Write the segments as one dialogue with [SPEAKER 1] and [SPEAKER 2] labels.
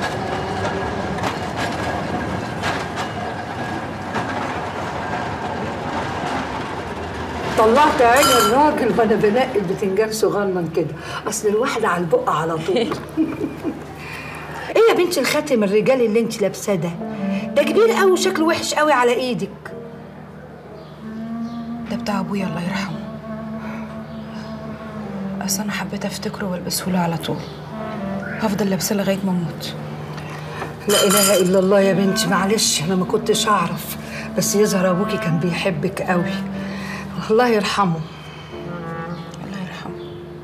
[SPEAKER 1] طلعت عين الراجل وانا بنقي البتنجان صغنن كده اصل الواحده على البق على طول ايه يا بنتي الخاتم الرجال اللي انت لابساه ده ده كبير قوي وشكله وحش قوي على ايدك
[SPEAKER 2] ده بتاع ابويا الله يرحمه اصل انا حبيت افتكره والبسه له على طول هفضل لابسه لغايه ما اموت
[SPEAKER 1] لا اله الا الله يا بنتي معلش انا ما كنتش اعرف بس يظهر ابوكي كان بيحبك قوي الله يرحمه
[SPEAKER 2] الله يرحمه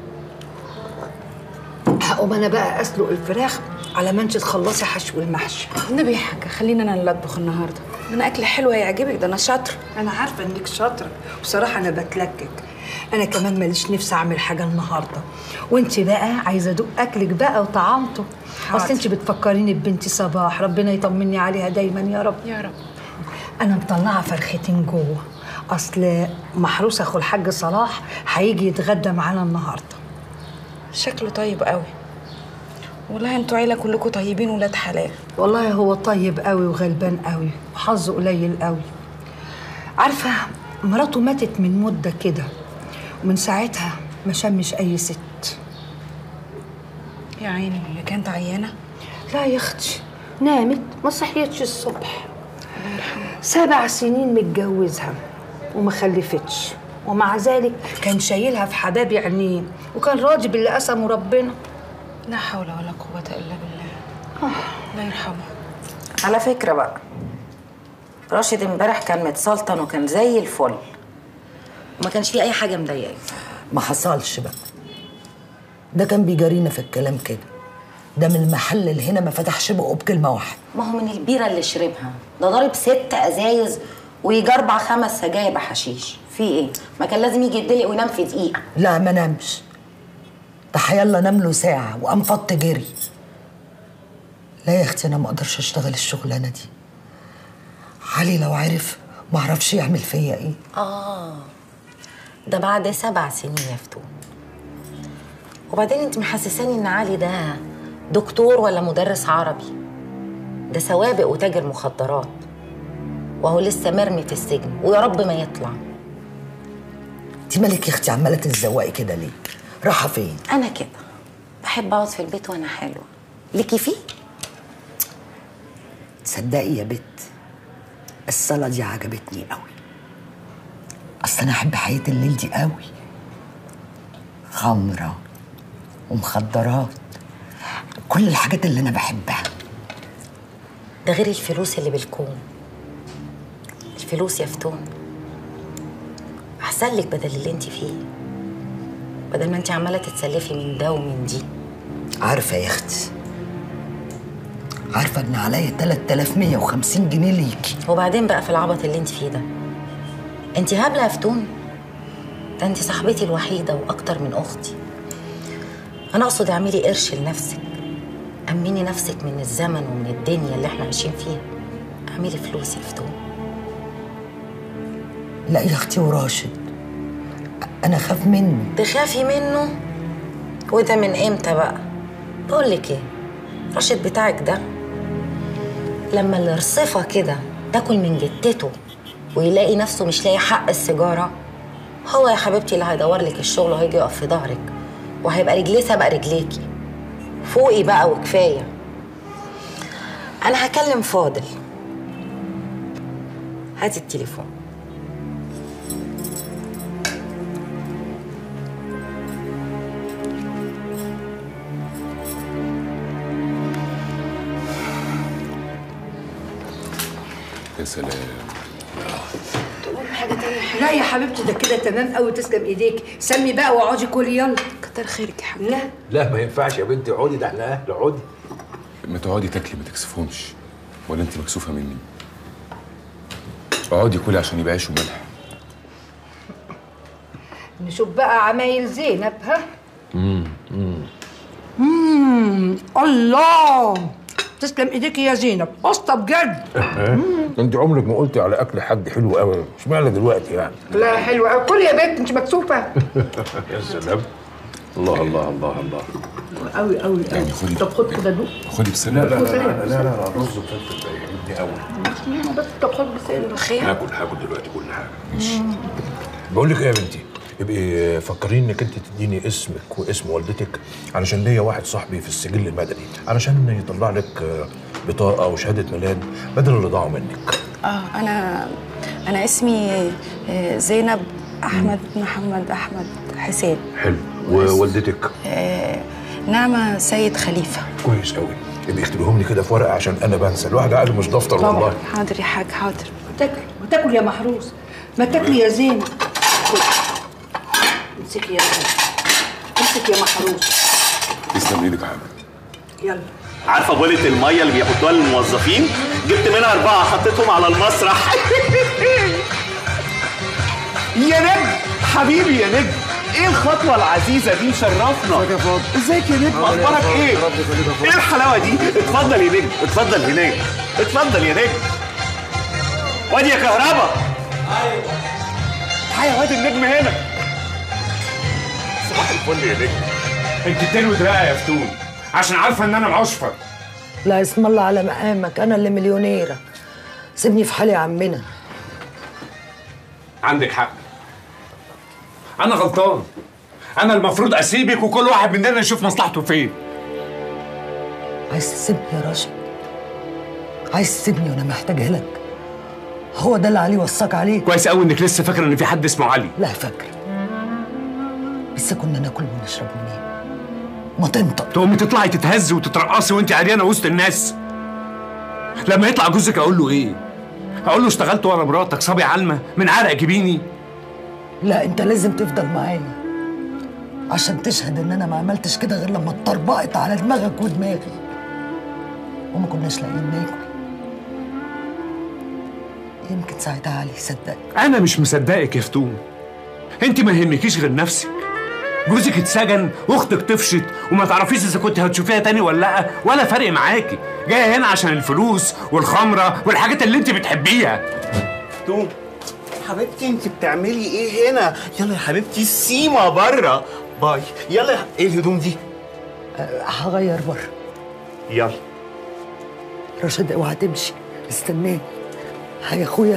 [SPEAKER 1] هقوم انا بقى اسلق الفراخ على ما انت تخلصي حشو المحشي
[SPEAKER 2] النبي يا حاجه خلينا انا اللي اطبخ النهارده انا اكل حلو هيعجبك ده انا شاطره
[SPEAKER 1] انا عارفه انك شاطره بصراحه انا بتلكك انا كمان ماليش نفسي اعمل حاجه النهارده وانت بقى عايزه ادوق اكلك بقى وطعامته
[SPEAKER 2] حاضر.
[SPEAKER 1] اصل انت بتفكريني ببنتي صباح ربنا يطمني عليها دايما يا رب
[SPEAKER 2] يا رب
[SPEAKER 1] انا مطلعه فرختين جوه اصل محروس اخو الحاج صلاح هيجي يتغدى معانا النهارده
[SPEAKER 2] شكله طيب قوي والله انتوا عيله كلكم طيبين ولاد حلال
[SPEAKER 1] والله هو طيب قوي وغلبان قوي وحظه قليل قوي عارفه مراته ماتت من مده كده ومن ساعتها ما شمش اي ست
[SPEAKER 2] يا عيني هي كانت عيانه
[SPEAKER 1] لا يا اختي نامت ما صحيتش الصبح سبع سنين متجوزها وما خلفتش ومع ذلك كان شايلها في حباب عينيه وكان راضي باللي قسمه ربنا
[SPEAKER 2] لا حول ولا قوه الا بالله الله يرحمه
[SPEAKER 3] على فكرة بقى راشد امبارح كان متسلطن وكان زي الفل وما كانش فيه أي حاجة مضايقاه
[SPEAKER 4] ما حصلش بقى ده كان بيجارينا في الكلام كده ده من المحل اللي هنا ما فتحش بقه بكلمه واحده
[SPEAKER 3] ما هو من البيرة اللي شربها ده ضارب ست أزايز ويجي أربع خمس سجاير بحشيش في إيه؟ ما كان لازم يجي يدلق وينام في دقيقة
[SPEAKER 4] لا ما نامش ده حيلا نام له ساعه وقام فط جري لا يا اختي انا ما اقدرش اشتغل الشغلانه دي علي لو عرف ما اعرفش يعمل فيا ايه
[SPEAKER 3] آه ده بعد سبع سنين يا فتون وبعدين انت محسساني ان علي ده دكتور ولا مدرس عربي ده سوابق وتاجر مخدرات وهو لسه مرمي في السجن ويا رب ما يطلع
[SPEAKER 4] انت مالك يا اختي عماله تتزوقي كده ليه رايحه فين
[SPEAKER 3] انا كده بحب اقعد في البيت وانا حلوه ليكي فيه
[SPEAKER 4] تصدقي يا بت الصلاة دي عجبتني قوي أصل أنا أحب حياة الليل دي قوي خمرة ومخدرات كل الحاجات اللي أنا بحبها
[SPEAKER 3] ده غير الفلوس اللي بالكون الفلوس يا فتون احسن لك بدل اللي انت فيه بدل ما انت عماله تتسلفي من ده ومن دي
[SPEAKER 4] عارفة يا أختي عارفة إن عليا 3150 جنيه ليكي
[SPEAKER 3] وبعدين بقى في العبط اللي انت فيه ده انت هبله يا فتون ده انت صاحبتي الوحيده واكتر من اختي انا اقصد اعملي قرش لنفسك امني نفسك من الزمن ومن الدنيا اللي احنا عايشين فيها اعملي فلوس يا فتون
[SPEAKER 4] لا يا أختي وراشد أنا خاف منه
[SPEAKER 3] تخافي منه وده من امتى بقى بقول لك ايه راشد بتاعك ده لما الرصفه كده تاكل من جتته ويلاقي نفسه مش لاقي حق السيجاره هو يا حبيبتي اللي هيدور لك الشغل وهيجي يقف في ظهرك وهيبقى رجليه سابقه رجليكي فوقي بقى وكفايه انا هكلم فاضل هاتي التليفون
[SPEAKER 5] يا سلام
[SPEAKER 1] لا يا حبيبتي ده كده تمام قوي تسلم ايديك سمي بقى واقعدي كلي يلا
[SPEAKER 2] كتر خيرك يا حبيبي
[SPEAKER 1] لا
[SPEAKER 6] لا ما ينفعش يا بنتي اقعدي ده احنا اهل اقعدي
[SPEAKER 5] ما تقعدي تاكلي ما تكسفهمش ولا انت مكسوفه مني اقعدي كلي عشان يبقى عيش وملح
[SPEAKER 1] نشوف بقى عمايل زينب ها امم الله تسلم ايديك يا زينب قسطه بجد
[SPEAKER 6] انت عمرك ما قلتي على اكل حد حلو قوي اشمعنى دلوقتي يعني
[SPEAKER 1] لا حلوه قوي كل يا بنت انت مكسوفه
[SPEAKER 6] يا سلام الله الله الله الله
[SPEAKER 1] قوي قوي
[SPEAKER 5] يعني خدي
[SPEAKER 1] طب خد كده دوق
[SPEAKER 5] خدي بسنة
[SPEAKER 6] لا لا لا لا لا, لا الرز وفلفل ده يعجبني قوي
[SPEAKER 1] بس طب خد بسنة
[SPEAKER 2] خير
[SPEAKER 6] هاكل هاكل دلوقتي كل حاجه ماشي بقول لك ايه يا بنتي ابقي فكريني انك انت تديني اسمك واسم والدتك علشان ليا واحد صاحبي في السجل المدني علشان يطلع لك آه، بطاقه وشهاده ميلاد بدل اللي ضاعوا منك
[SPEAKER 2] اه انا انا اسمي آه، زينب احمد محمد احمد حسين
[SPEAKER 6] حلو ووالدتك
[SPEAKER 2] آه، نعمة سيد خليفة
[SPEAKER 6] كويس قوي ابقي اكتبيهم لي كده في ورقه عشان انا بنسى الواحد عقله مش دفتر والله
[SPEAKER 2] حاضر يا حاج حاضر
[SPEAKER 1] ما تاكل ما تاكل يا محروس ما تاكل يا زينب خد. امسكي يا زينب امسك يا محروس
[SPEAKER 5] تسلم ايدك يا حاج
[SPEAKER 1] يلا
[SPEAKER 7] عارفه بولة الميه اللي بيحطوها للموظفين جبت منها اربعه حطيتهم على المسرح يا نجم حبيبي يا نجم ايه الخطوه العزيزه دي شرفنا ازيك يا فاضل ازيك يا نجم اخبارك ايه ايه الحلاوه دي اتفضل يا نجم اتفضل هناك اتفضل يا نجم وادي يا كهربا ايوه تعالى وادي النجم هنا صباح الفل يا نجم
[SPEAKER 6] انت تلوي دراعي يا فتون عشان عارفه ان انا معشفر
[SPEAKER 4] لا اسم الله على مقامك انا اللي مليونيره سيبني في حالي يا عمنا
[SPEAKER 6] عندك حق انا غلطان انا المفروض اسيبك وكل واحد مننا يشوف مصلحته فين
[SPEAKER 4] عايز تسيبني يا راشد عايز تسيبني وانا محتاجه لك هو ده اللي علي وصاك عليه
[SPEAKER 6] كويس قوي انك لسه فاكره ان في حد اسمه علي
[SPEAKER 4] لا فاكر بس كنا ناكل ونشرب منين ما تنطق
[SPEAKER 6] تقومي تطلعي تتهزي وتترقصي وانت عريانه وسط الناس لما يطلع جوزك اقول له ايه اقول له اشتغلت وانا مراتك صبي علمه من عرق جبيني
[SPEAKER 4] لا انت لازم تفضل معايا عشان تشهد ان انا ما عملتش كده غير لما اتطربقت على دماغك ودماغي وما كناش لاقيين ناكل يمكن ساعتها علي يصدق
[SPEAKER 6] انا مش مصدقك يا فتون انت ما يهمكيش غير نفسك جوزك اتسجن واختك طفشت وما تعرفيش اذا كنت هتشوفيها تاني ولا لا ولا فارق معاكي جايه هنا عشان الفلوس والخمره والحاجات اللي انت بتحبيها
[SPEAKER 7] توم حبيبتي انت بتعملي ايه هنا يلا يا حبيبتي السيما بره باي يلا يا- ايه الهدوم دي
[SPEAKER 4] أه، هغير بره
[SPEAKER 7] يلا
[SPEAKER 4] رشد اوعى تمشي استناني هاي يا اخويا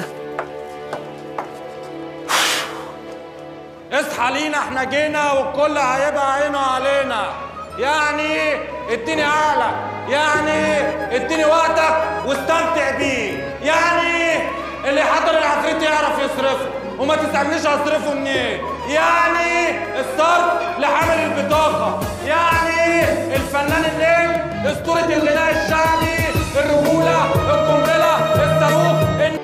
[SPEAKER 8] اصحى لينا احنا جينا والكل هيبقى عينه علينا يعني اديني عقلك يعني اديني وقتك واستمتع بيه يعني اللي حضر العفريت يعرف يصرفه وما تسألنيش هصرفه منين يعني الصرف لحامل البطاقة يعني الفنان الليل اسطورة الغناء الشعبي الرجولة القنبلة الصاروخ الن-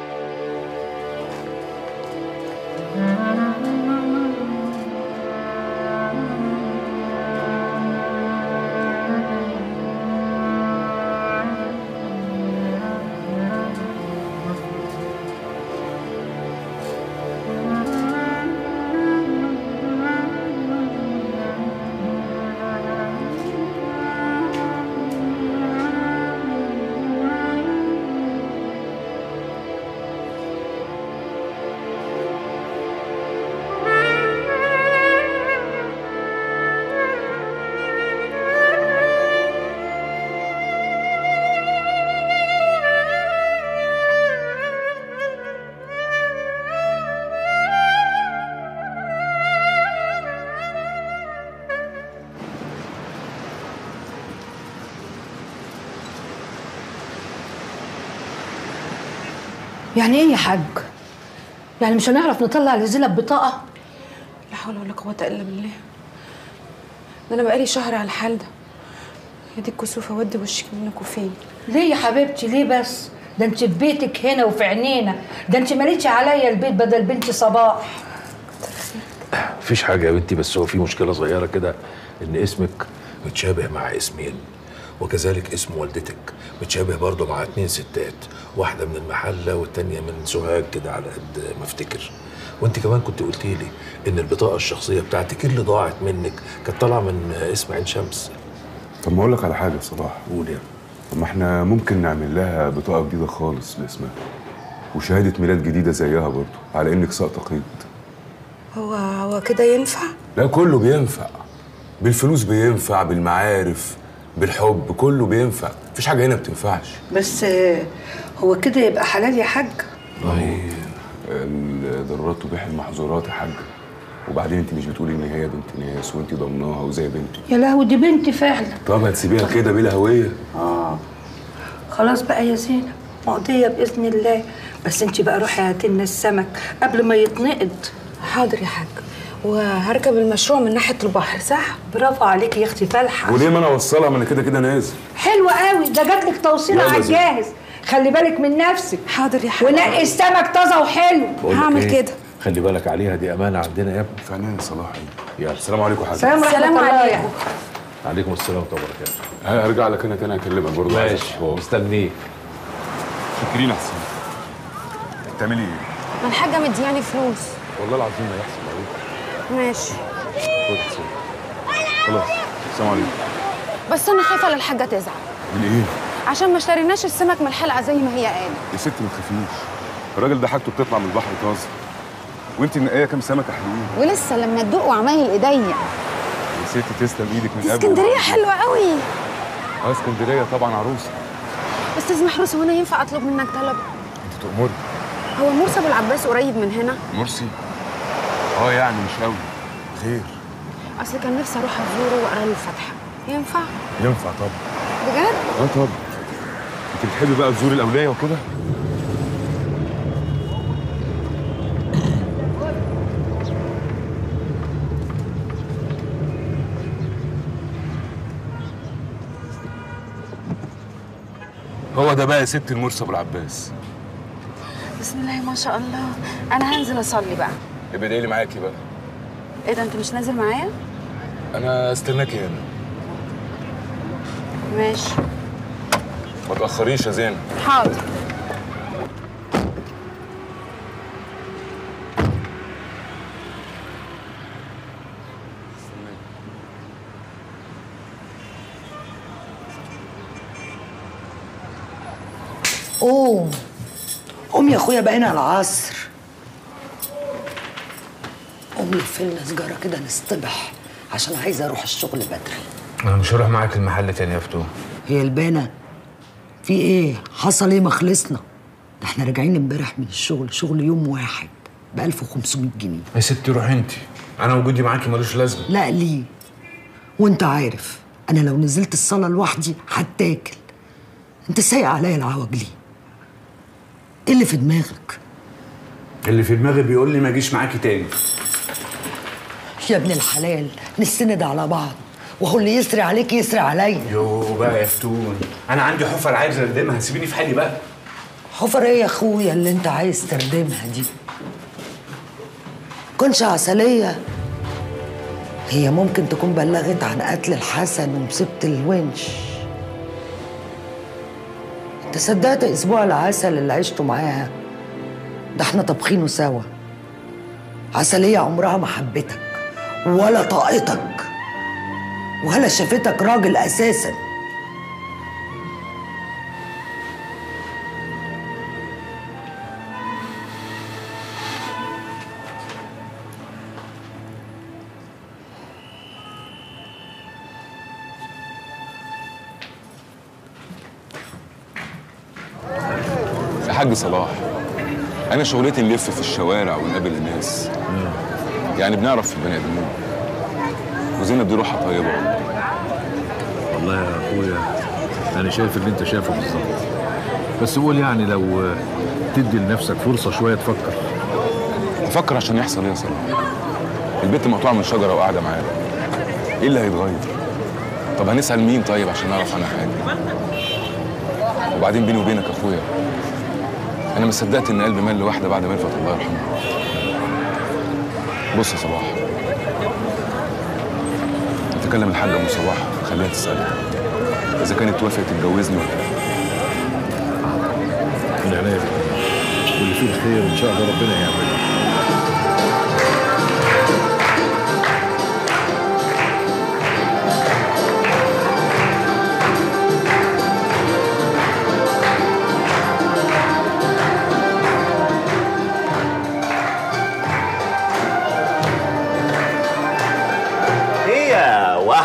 [SPEAKER 1] يعني ايه يا حاج يعني مش هنعرف نطلع لزينب بطاقه
[SPEAKER 2] لا حول ولا قوة إلا بالله ده أنا بقالي شهر على الحال ده يا دي الكسوف أودي وشك منك وفين
[SPEAKER 1] ليه يا حبيبتي ليه بس ده انت في بيتك هنا وفي عينينا ده انت ماليتش عليا البيت بدل بنتي صباح
[SPEAKER 6] مفيش حاجة يا بنتي بس هو في مشكلة صغيرة كده إن اسمك متشابه مع اسمين وكذلك اسم والدتك متشابه برضه مع اتنين ستات واحدة من المحلة والتانية من سوهاج كده على قد ما افتكر وانت كمان كنت قلتي لي ان البطاقة الشخصية بتاعتك اللي ضاعت منك كانت طالعة من اسم عين شمس
[SPEAKER 5] طب ما اقول لك على حاجه يا صلاح
[SPEAKER 6] قول يا
[SPEAKER 5] طب ما احنا ممكن نعمل لها بطاقه جديده خالص باسمها وشهاده ميلاد جديده زيها برضه على انك ساقطه قيد
[SPEAKER 2] هو هو كده ينفع؟
[SPEAKER 5] لا كله بينفع بالفلوس بينفع بالمعارف بالحب كله بينفع مفيش حاجه هنا بتنفعش
[SPEAKER 1] بس آه، هو كده يبقى حلال يا حاج
[SPEAKER 5] الضرورات تبيح المحظورات يا حاجه وبعدين انت مش بتقولي ان هي بنت ناس وانت ضمناها وزي بنتك
[SPEAKER 1] يا لهوي دي بنتي فعلا
[SPEAKER 5] طب هتسيبيها كده بلا هويه
[SPEAKER 1] خلاص بقى يا زينب مقضية بإذن الله بس انت بقى روحي هاتي لنا السمك قبل ما يتنقض
[SPEAKER 2] حاضر يا حاج وهركب المشروع من ناحيه البحر صح
[SPEAKER 1] برافو عليكي يا اختي فالحة
[SPEAKER 5] وليه ما انا اوصلها ما انا كده كده نازل
[SPEAKER 1] حلوة قوي ده جاتلك توصيلة
[SPEAKER 5] يلا
[SPEAKER 1] على
[SPEAKER 5] زينب.
[SPEAKER 1] الجاهز خلي بالك من نفسك
[SPEAKER 2] حاضر يا حاج
[SPEAKER 1] ونقي السمك طازة وحلو
[SPEAKER 6] بقول لك
[SPEAKER 2] هعمل
[SPEAKER 6] إيه؟
[SPEAKER 2] كده.
[SPEAKER 6] خلي بالك عليها دي امانه عندنا يا ابني
[SPEAKER 5] فنان صلاح
[SPEAKER 6] يلا
[SPEAKER 5] السلام عليكم يا حاج
[SPEAKER 1] سلام ورحمة
[SPEAKER 2] سلام
[SPEAKER 1] الله يا
[SPEAKER 2] عليكم.
[SPEAKER 6] عليكم السلام ورحمه الله وبركاته
[SPEAKER 5] هرجع لك انا تاني اكلمك برضه
[SPEAKER 6] ماشي مستنيك
[SPEAKER 5] فاكرين احسن بتعملي ايه؟
[SPEAKER 2] ما الحاجه مدياني فلوس
[SPEAKER 5] والله العظيم ما يحصل عليك
[SPEAKER 2] ماشي
[SPEAKER 5] خد السلام. خلاص السلام عليكم
[SPEAKER 2] بس انا خايفه للحاجه تزعل
[SPEAKER 5] من ايه؟
[SPEAKER 2] عشان ما اشتريناش السمك من الحلقه زي ما هي قالت
[SPEAKER 5] يا ستي ما تخافيش الراجل ده حاجته بتطلع من البحر طازه وانت منقيه كام سمكه حلوين
[SPEAKER 2] ولسه لما تدوق وعمايل ايديا
[SPEAKER 5] يا ستي تسلم ايدك من
[SPEAKER 2] دي
[SPEAKER 5] قبل
[SPEAKER 2] اسكندريه حلوه قوي
[SPEAKER 5] اه اسكندريه طبعا عروسه
[SPEAKER 2] استاذ محروس هو انا ينفع اطلب منك طلب
[SPEAKER 5] انت تأمري
[SPEAKER 2] هو مرسى ابو العباس قريب من هنا
[SPEAKER 5] مرسي اه يعني مش قوي خير
[SPEAKER 2] اصل كان نفسي اروح ازوره واقرا له الفاتحه ينفع
[SPEAKER 5] ينفع طبعا
[SPEAKER 2] بجد
[SPEAKER 5] اه طبعا انت بتحبي بقى تزوري الاولياء وكده هو ده بقى يا ست المرسي ابو العباس
[SPEAKER 2] بسم الله ما شاء الله انا هنزل اصلي بقى
[SPEAKER 5] يبقى ادعي لي معاكي بقى
[SPEAKER 2] ايه ده انت مش نازل معايا
[SPEAKER 5] انا استناكي هنا
[SPEAKER 2] ماشي
[SPEAKER 5] ما تاخريش يا زينب
[SPEAKER 2] حاضر
[SPEAKER 4] قوم قوم يا اخويا بقينا العصر قوم لف لنا سجاره كده نصطبح عشان عايزه اروح الشغل بدري
[SPEAKER 9] انا مش هروح معاك المحل تاني يا فتوح
[SPEAKER 4] هي البانه في ايه حصل ايه ما خلصنا ده احنا راجعين امبارح من الشغل شغل يوم واحد ب 1500 جنيه
[SPEAKER 9] يا ستي روحي انت انا وجودي معاكي ملوش لازمه
[SPEAKER 4] لا ليه وانت عارف انا لو نزلت الصاله لوحدي هتاكل انت سايق عليا العوج ليه ايه اللي في دماغك
[SPEAKER 9] اللي في دماغي بيقول لي ما اجيش معاكي تاني
[SPEAKER 4] يا ابن الحلال نستند على بعض وهو اللي يسري عليك يسري عليا
[SPEAKER 9] يو بقى يا فتون انا عندي حفر عايز اردمها سيبيني في حالي بقى
[SPEAKER 4] حفر ايه يا اخويا اللي انت عايز تردمها دي كنش عسلية هي ممكن تكون بلغت عن قتل الحسن ومصيبة الونش انت صدقت اسبوع العسل اللي عشته معاها ده احنا طابخينه سوا عسلية عمرها ما حبتك ولا طاقتك ولا شافتك راجل اساسا
[SPEAKER 5] يا حاج صلاح انا شغلتي نلف في الشوارع ونقابل الناس يعني بنعرف في البني ادمين وزينب دي روحها طيبه والله
[SPEAKER 6] والله يا اخويا انا شايف اللي انت شايفه بالظبط بس قول يعني لو تدي لنفسك فرصه شويه تفكر
[SPEAKER 5] تفكر عشان يحصل ايه يا صلاح البنت مقطوعه من شجره وقاعده معانا ايه اللي هيتغير طب هنسال مين طيب عشان نعرف عنها حاجه وبعدين بيني وبينك يا اخويا انا ما صدقت ان قلبي مال لواحده بعد ما الفت الله يرحمها بص يا صلاح تكلم الحاجه ام صلاح خليها تسالك اذا كانت توافق تتجوزني ولا لا
[SPEAKER 6] من عينيا واللي فيه الخير ان شاء الله ربنا يعمله
[SPEAKER 7] ايه يا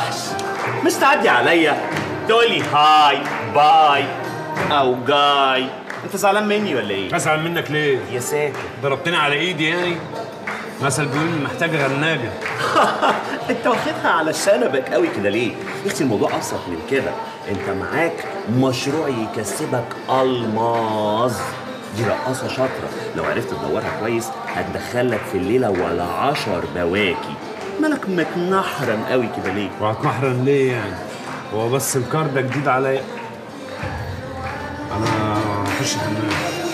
[SPEAKER 7] تعدي عليا تقول لي هاي باي او جاي انت زعلان مني ولا ايه
[SPEAKER 9] اسال منك ليه؟
[SPEAKER 7] يا ساتر
[SPEAKER 9] ضربتني على ايدي يعني؟ مثل بيقول محتاج غناجه
[SPEAKER 7] انت واخدها على شنبك قوي كده ليه؟ يا اختي الموضوع ابسط من كده انت معاك مشروع يكسبك الماظ دي رقاصة شاطرة لو عرفت تدورها كويس هتدخلك في الليلة ولا عشر بواكي مالك متنحرم قوي كده ليه؟
[SPEAKER 9] وهتمحرن ليه يعني؟ هو بس الكار ده جديد عليا انا هخش الحمام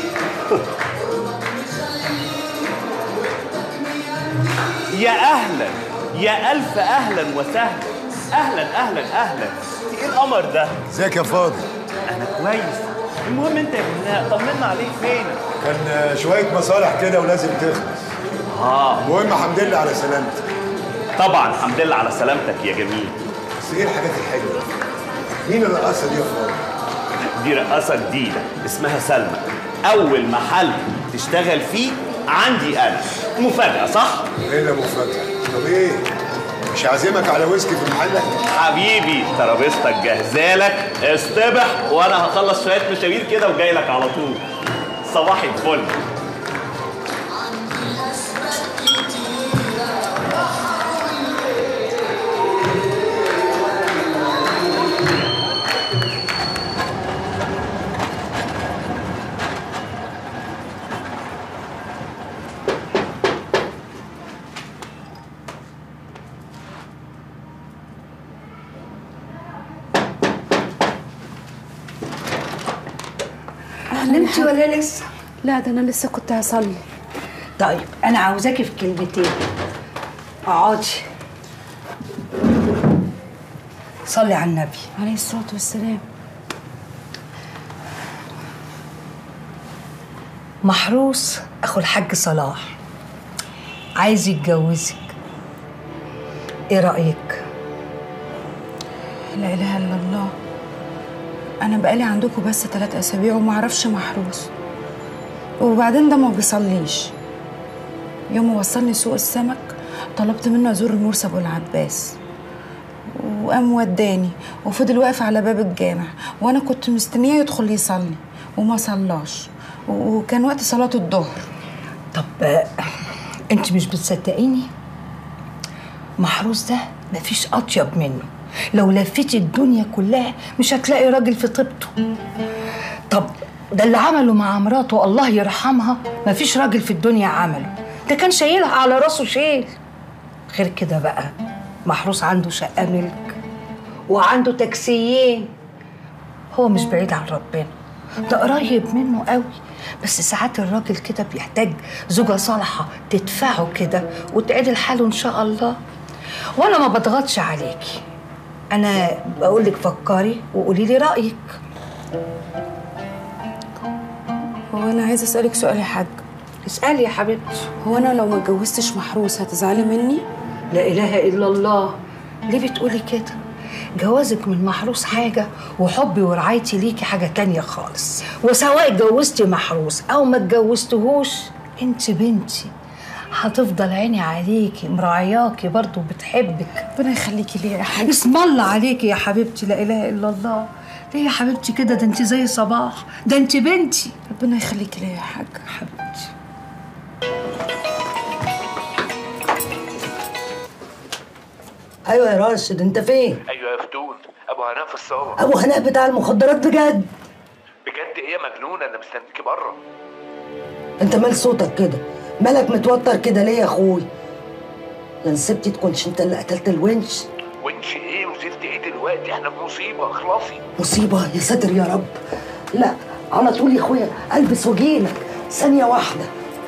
[SPEAKER 7] يا اهلا يا الف اهلا وسهلا اهلا اهلا اهلا ايه القمر ده؟
[SPEAKER 10] ازيك يا فاضل
[SPEAKER 7] انا كويس المهم انت يا بناء طمنا عليك فين؟
[SPEAKER 10] كان شويه مصالح كده ولازم تخلص
[SPEAKER 7] اه
[SPEAKER 10] المهم الحمد لله على سلامتك
[SPEAKER 7] طبعا الحمد لله على سلامتك يا جميل
[SPEAKER 10] بس ايه الحاجات الحلوه مين الرقاصه دي يا فاضل
[SPEAKER 7] دي رقاصة جديدة اسمها سلمى أول محل تشتغل فيه عندي أنا مفاجأة صح؟
[SPEAKER 10] ايه اللي مفاجاه طب ايه مش عازمك على ويسكي في محلك
[SPEAKER 7] حبيبي ترابيزتك جاهزالك اصطبح وأنا هخلص شوية مشاوير كده وجاي لك على طول صباح الفل
[SPEAKER 1] نمتي ولا لسه؟
[SPEAKER 2] لا ده انا لسه كنت هصلي
[SPEAKER 1] طيب انا عاوزاكي في كلمتين اقعدي صلي على النبي
[SPEAKER 2] عليه الصلاه والسلام
[SPEAKER 1] محروس اخو الحاج صلاح عايز يتجوزك ايه رايك
[SPEAKER 2] لا اله الا الله انا بقالي عندكم بس ثلاث اسابيع وما اعرفش محروس وبعدين ده ما بيصليش يوم ما وصلني سوق السمك طلبت منه ازور المرسى ابو العباس وقام وداني وفضل واقف على باب الجامع وانا كنت مستنيه يدخل يصلي وما صلاش وكان وقت صلاه الظهر
[SPEAKER 1] طب آه، انت مش بتصدقيني محروس ده مفيش اطيب منه لو لفيتي الدنيا كلها مش هتلاقي راجل في طيبته طب ده اللي عمله مع مراته الله يرحمها مفيش راجل في الدنيا عمله ده كان شايلها على راسه شيل غير كده بقى محروس عنده شقة ملك وعنده تاكسيين هو مش بعيد عن ربنا ده قريب منه قوي بس ساعات الراجل كده بيحتاج زوجة صالحة تدفعه كده وتعدل حاله إن شاء الله وأنا ما بضغطش عليكي أنا بقول لك فكري وقولي لي رأيك
[SPEAKER 2] هو انا عايزه اسالك سؤال يا حاج
[SPEAKER 1] اسألي يا حبيبتي
[SPEAKER 2] هو انا لو ما اتجوزتش محروس هتزعلي مني
[SPEAKER 1] لا إله إلا الله ليه بتقولي كده جوازك من محروس حاجة وحبي ورعايتي ليكي حاجة تانية خالص وسواء اتجوزتي محروس أو ما اتجوزتهوش انت بنتي هتفضل عيني عليكي مراعياكي برضو بتحبك
[SPEAKER 2] ربنا يخليكي ليا يا حاج
[SPEAKER 1] اسم الله عليكي يا حبيبتي لا إله إلا الله ليه يا حبيبتي كده ده انت زي صباح ده انت بنتي
[SPEAKER 2] ربنا يخليكي ليا يا حاج
[SPEAKER 1] حبيبتي
[SPEAKER 4] ايوه يا راشد انت فين
[SPEAKER 11] ايوه يا فتون ابو هناء في الصاله
[SPEAKER 4] ابو هناء بتاع المخدرات بجد
[SPEAKER 11] بجد ايه يا مجنونه انا مستنيكي بره
[SPEAKER 4] انت مال صوتك كده مالك متوتر كده ليه يا اخوي يا نسيبتي تكونش انت اللي قتلت الونش
[SPEAKER 11] وانش ايه وزفت ايه دلوقتي احنا في مصيبه اخلصي
[SPEAKER 4] مصيبه يا ساتر يا رب لا على طول يا اخويا البس واجيلك ثانيه واحده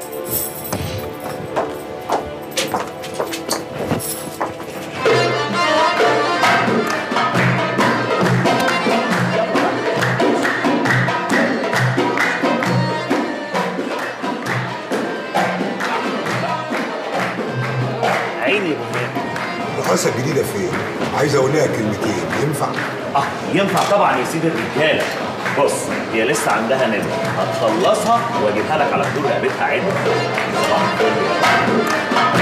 [SPEAKER 7] عيني يا بنات
[SPEAKER 10] الرقاصه الجديده فين عايز اقول لها كلمتين ينفع
[SPEAKER 7] اه ينفع طبعا يا سيدي الرجاله بص هي لسه عندها ندى هتخلصها واجيبها لك على حدود رقبتها عدل صباح الفل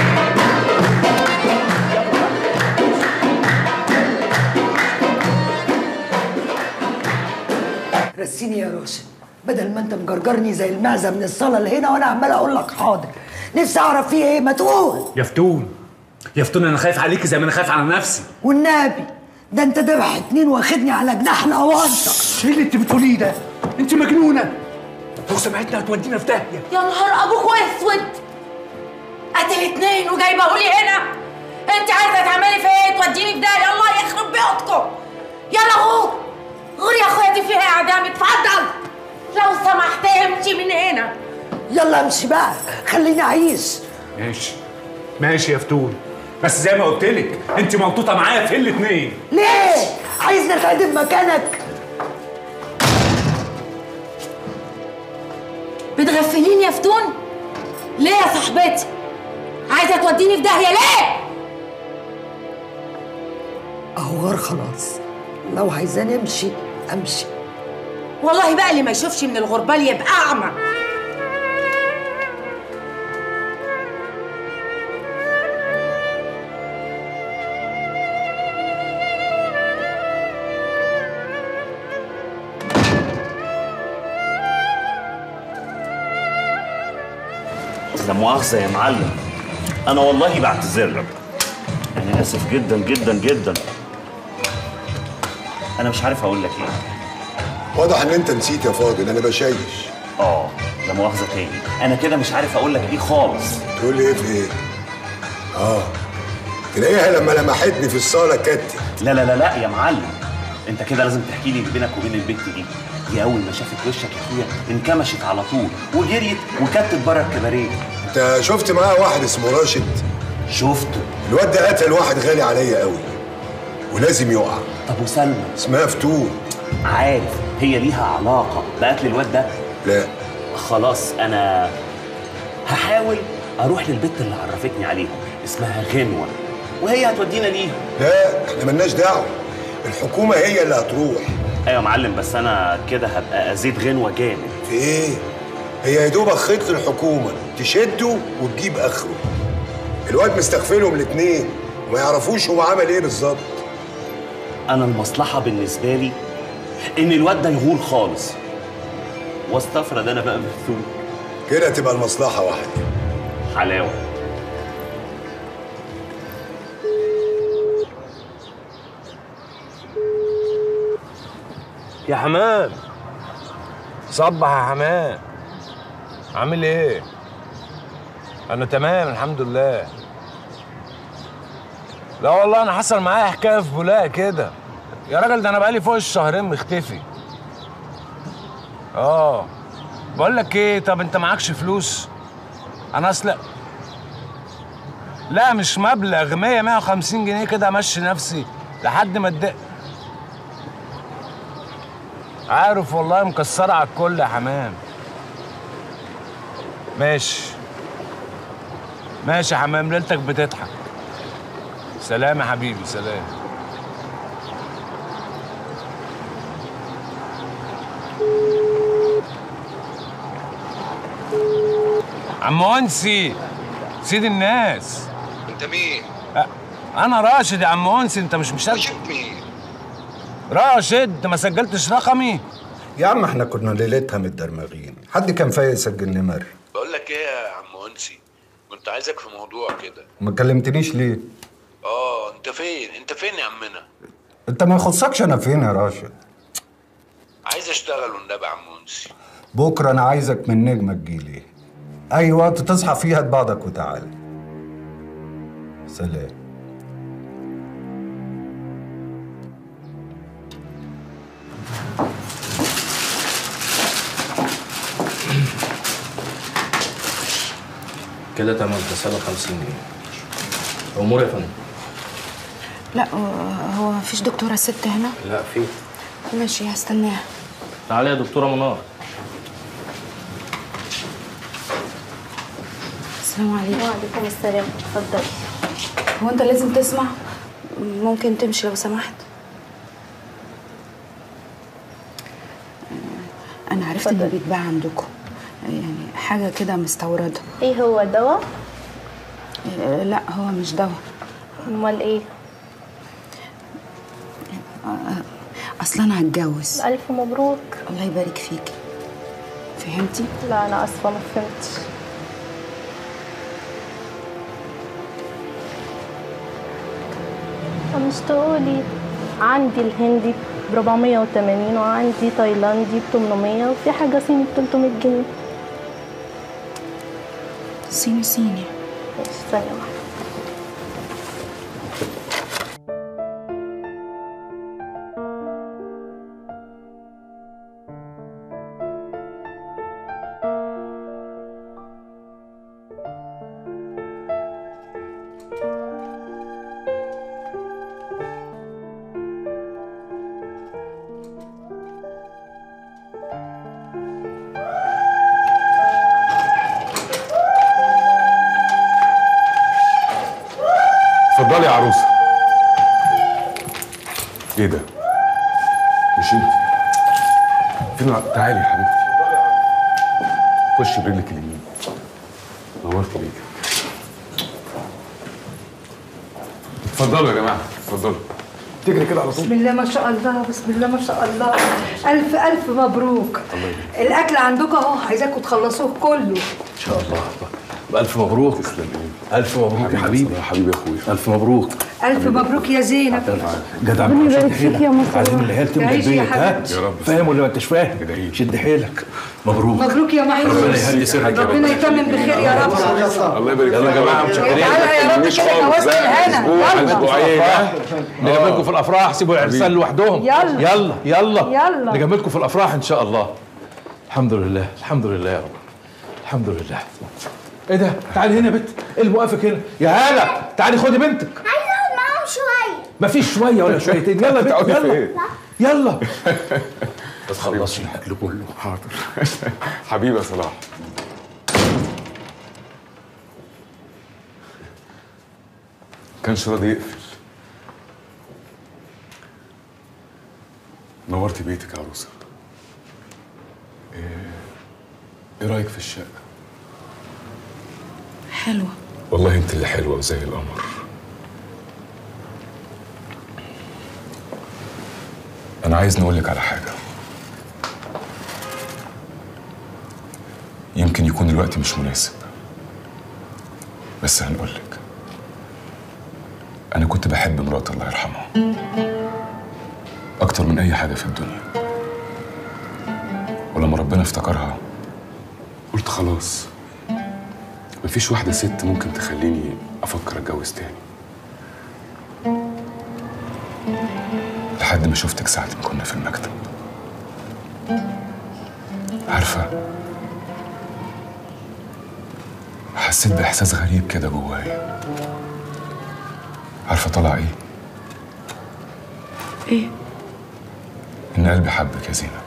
[SPEAKER 4] رسيني يا راشد بدل ما انت مجرجرني زي المعزه من الصاله اللي هنا وانا عمال اقول لك حاضر نفسي اعرف فيه ايه ما تقول
[SPEAKER 9] يا فتون يا فتون انا خايف عليكي زي ما انا خايف على نفسي
[SPEAKER 4] والنبي ده انت ذبح اتنين واخدني على جناح الاوانطه
[SPEAKER 9] ايه اللي انت بتقوليه ده انت مجنونه لو سمعتنا هتودينا في داهيه
[SPEAKER 12] يا نهار ابوك اسود قتل اتنين وجايبه لي هنا انت عايزه تعملي في ايه توديني في ده يلا يخرب بيوتكم يلا غور غور يا اخويا دي فيها اعدام اتفضل لو سمحت امشي من هنا
[SPEAKER 4] يلا امشي بقى خليني اعيش
[SPEAKER 9] ماشي ماشي يا فتون بس زي ما قلت لك انت ملطوطه معايا في الاتنين
[SPEAKER 4] ليه عايزني اتعدم مكانك
[SPEAKER 12] بتغفليني يا فتون ليه يا صاحبتي عايزه توديني في داهيه ليه
[SPEAKER 4] اهو غار خلاص لو عايزاني امشي امشي
[SPEAKER 12] والله بقى اللي ما يشوفش من الغربال يبقى اعمى
[SPEAKER 7] لا مؤاخذة يا معلم أنا والله بعتذر لك أنا آسف جدا جدا جدا أنا مش عارف أقول لك إيه
[SPEAKER 10] واضح ان انت نسيت يا فاضل انا بشيش
[SPEAKER 7] آه لا مؤاخذة تاني أنا كده مش عارف أقول لك إيه خالص
[SPEAKER 10] تقول لي ايه في ايه اه تلاقيها لما لمحتني في الصاله كتت
[SPEAKER 7] لا لا لا لا يا معلم أنت كده لازم تحكي لي بينك وبين البت دي دي أول ما شافت وشك يا أخويا انكمشت على طول وجريت وكتت بره الكباريه
[SPEAKER 10] انت شفت معاه واحد اسمه راشد
[SPEAKER 7] شفته
[SPEAKER 10] الواد ده قتل واحد غالي عليا قوي ولازم يقع
[SPEAKER 7] طب وسلمى
[SPEAKER 10] اسمها فتون
[SPEAKER 7] عارف هي ليها علاقة بقتل الواد ده
[SPEAKER 10] لا
[SPEAKER 7] خلاص أنا هحاول أروح للبت اللي عرفتني عليها اسمها غنوة وهي هتودينا ليها
[SPEAKER 10] لا احنا ملناش دعوه الحكومه هي اللي هتروح
[SPEAKER 7] أيوة يا معلم بس أنا كده هبقى أزيد غنوة جامد
[SPEAKER 10] في ايه هي يا دوبك خيط الحكومه تشده وتجيب اخره الواد مستغفلهم الاتنين وما يعرفوش هو عمل ايه بالظبط
[SPEAKER 7] أنا المصلحة بالنسبة لي إن الواد ده يغول خالص واستفرد أنا بقى بالثوم
[SPEAKER 10] كده تبقى المصلحه واحده
[SPEAKER 7] حلاوة
[SPEAKER 13] يا حمام صبح يا حمام عامل ايه انا تمام الحمد لله لا والله انا حصل معايا حكايه في بولاق كده يا راجل ده انا بقالي فوق الشهرين مختفي اه بقول لك ايه طب انت معكش فلوس انا اصلا لا مش مبلغ 100 150 جنيه كده امشي نفسي لحد ما اتضايق عارف والله مكسرة على الكل يا حمام ماشي ماشي يا حمام ليلتك بتضحك سلام يا حبيبي سلام عم انسي سيد الناس
[SPEAKER 11] انت مين؟
[SPEAKER 13] أ- انا راشد يا عم انسي انت مش مشارك
[SPEAKER 11] راشد مين؟
[SPEAKER 13] راشد انت ما سجلتش رقمي
[SPEAKER 14] يا عم احنا كنا ليلتها متدرمغين حد كان فايق يسجل لي مر
[SPEAKER 11] بقول لك ايه يا عم انسي كنت عايزك في موضوع كده
[SPEAKER 14] ما كلمتنيش ليه
[SPEAKER 11] اه انت فين انت فين يا عمنا
[SPEAKER 14] انت ما يخصكش انا فين يا راشد
[SPEAKER 11] عايز اشتغل والنبي يا عم انسي
[SPEAKER 14] بكره انا عايزك من نجمه تجيلي اي وقت تصحى فيه هات بعضك وتعالى سلام
[SPEAKER 15] كده تمام تساوي 50 جنيه امور يا فندم
[SPEAKER 2] لا هو- هو مفيش دكتورة ست هنا
[SPEAKER 15] لا في
[SPEAKER 2] ماشي هستناها
[SPEAKER 15] تعالي يا دكتوره منار
[SPEAKER 2] السلام عليكم
[SPEAKER 16] وعليكم السلام اتفضلي
[SPEAKER 2] هو انت لازم تسمع ممكن تمشي لو سمحت انا عرفت انه بيتباع عندكم يعني حاجه كده مستورده
[SPEAKER 16] ايه هو دواء
[SPEAKER 2] آه، لا هو مش دواء
[SPEAKER 16] امال ايه
[SPEAKER 2] آه، اصل اصل انا هتجوز
[SPEAKER 16] ألف مبروك
[SPEAKER 2] الله يبارك فيكي فهمتي
[SPEAKER 16] لا أنا آسفة ما فهمتش مش تقولي عندي الهندي ب 480 وعندي تايلاندي ب 800 وفي حاجة صيني ب 300 جنيه
[SPEAKER 2] صيني صيني
[SPEAKER 16] ماشي ثانية واحدة
[SPEAKER 5] اتفضلي يا عروسه ايه ده مش انت فين الع- تعالي يا حبيبتي خش برجلك اليمين نورت بيك اتفضلوا يا جماعه اتفضلوا تجري كده على طول
[SPEAKER 1] بسم الله ما شاء الله بسم الله ما شاء الله ألف ألف مبروك الأكل عندكم أهو عايزاكم تخلصوه كله
[SPEAKER 6] ان شاء الله الف مبروك تسلم الف مبروك يا حبيبي
[SPEAKER 5] يا حبيبي يا اخويا
[SPEAKER 6] الف مبروك
[SPEAKER 1] ألف مبروك يا زينب
[SPEAKER 6] جدع
[SPEAKER 1] ربنا
[SPEAKER 6] شد
[SPEAKER 1] يبارك فيك
[SPEAKER 6] حيلك
[SPEAKER 1] يا مصطفى.
[SPEAKER 6] عايزين العيال تملى
[SPEAKER 1] تعيش يا
[SPEAKER 6] البيت ها
[SPEAKER 1] حبيبتي.
[SPEAKER 5] يا رب.
[SPEAKER 6] فاهم ولا ما انتش فاهم شد حيلك مبروك
[SPEAKER 1] مبروك يا معين
[SPEAKER 6] ربنا يهدي سرك يا
[SPEAKER 1] ربنا
[SPEAKER 6] رب.
[SPEAKER 1] يتمم بخير يا رب
[SPEAKER 5] الله يبارك
[SPEAKER 6] يلا يا جماعه متشكرين
[SPEAKER 1] تعالى يا رب
[SPEAKER 5] مش
[SPEAKER 1] كده
[SPEAKER 5] خالص
[SPEAKER 1] جوازة
[SPEAKER 5] لا
[SPEAKER 1] الهنا
[SPEAKER 5] اسبوع
[SPEAKER 1] يلا
[SPEAKER 5] اسبوعين ها
[SPEAKER 6] نجملكم في الافراح سيبوا العرسان لوحدهم
[SPEAKER 1] يلا.
[SPEAKER 6] يلا يلا
[SPEAKER 1] يلا.
[SPEAKER 6] نجملكم في الافراح ان شاء الله الحمد لله الحمد لله يا رب الحمد لله ايه ده تعالي هنا يا بنت ايه اللي موقفك هنا يا هاله تعالي خدي بنتك
[SPEAKER 17] عايزه اقعد معاهم شويه
[SPEAKER 6] مفيش شويه ولا شويتين يلا يا بنت
[SPEAKER 5] تقعدي
[SPEAKER 6] يلا
[SPEAKER 5] فين؟
[SPEAKER 6] يلا بس خلصي الاكل كله
[SPEAKER 5] حاضر حبيبي يا صلاح كانش راضي يقفل نورتي بيتك يا عروسه ايه إيه رايك في الشقه
[SPEAKER 2] حلوه
[SPEAKER 5] والله انت اللي حلوه وزي القمر انا عايز نقول لك على حاجه يمكن يكون الوقت مش مناسب بس هنقول لك انا كنت بحب مراتي الله يرحمها اكتر من اي حاجه في الدنيا ولما ربنا افتكرها قلت خلاص مفيش واحدة ست ممكن تخليني أفكر أتجوز تاني لحد ما شفتك ساعة ما كنا في المكتب عارفة حسيت بإحساس غريب كده جوايا عارفة طلع إيه؟
[SPEAKER 2] ايه
[SPEAKER 5] إن قلبي حبك يا زينب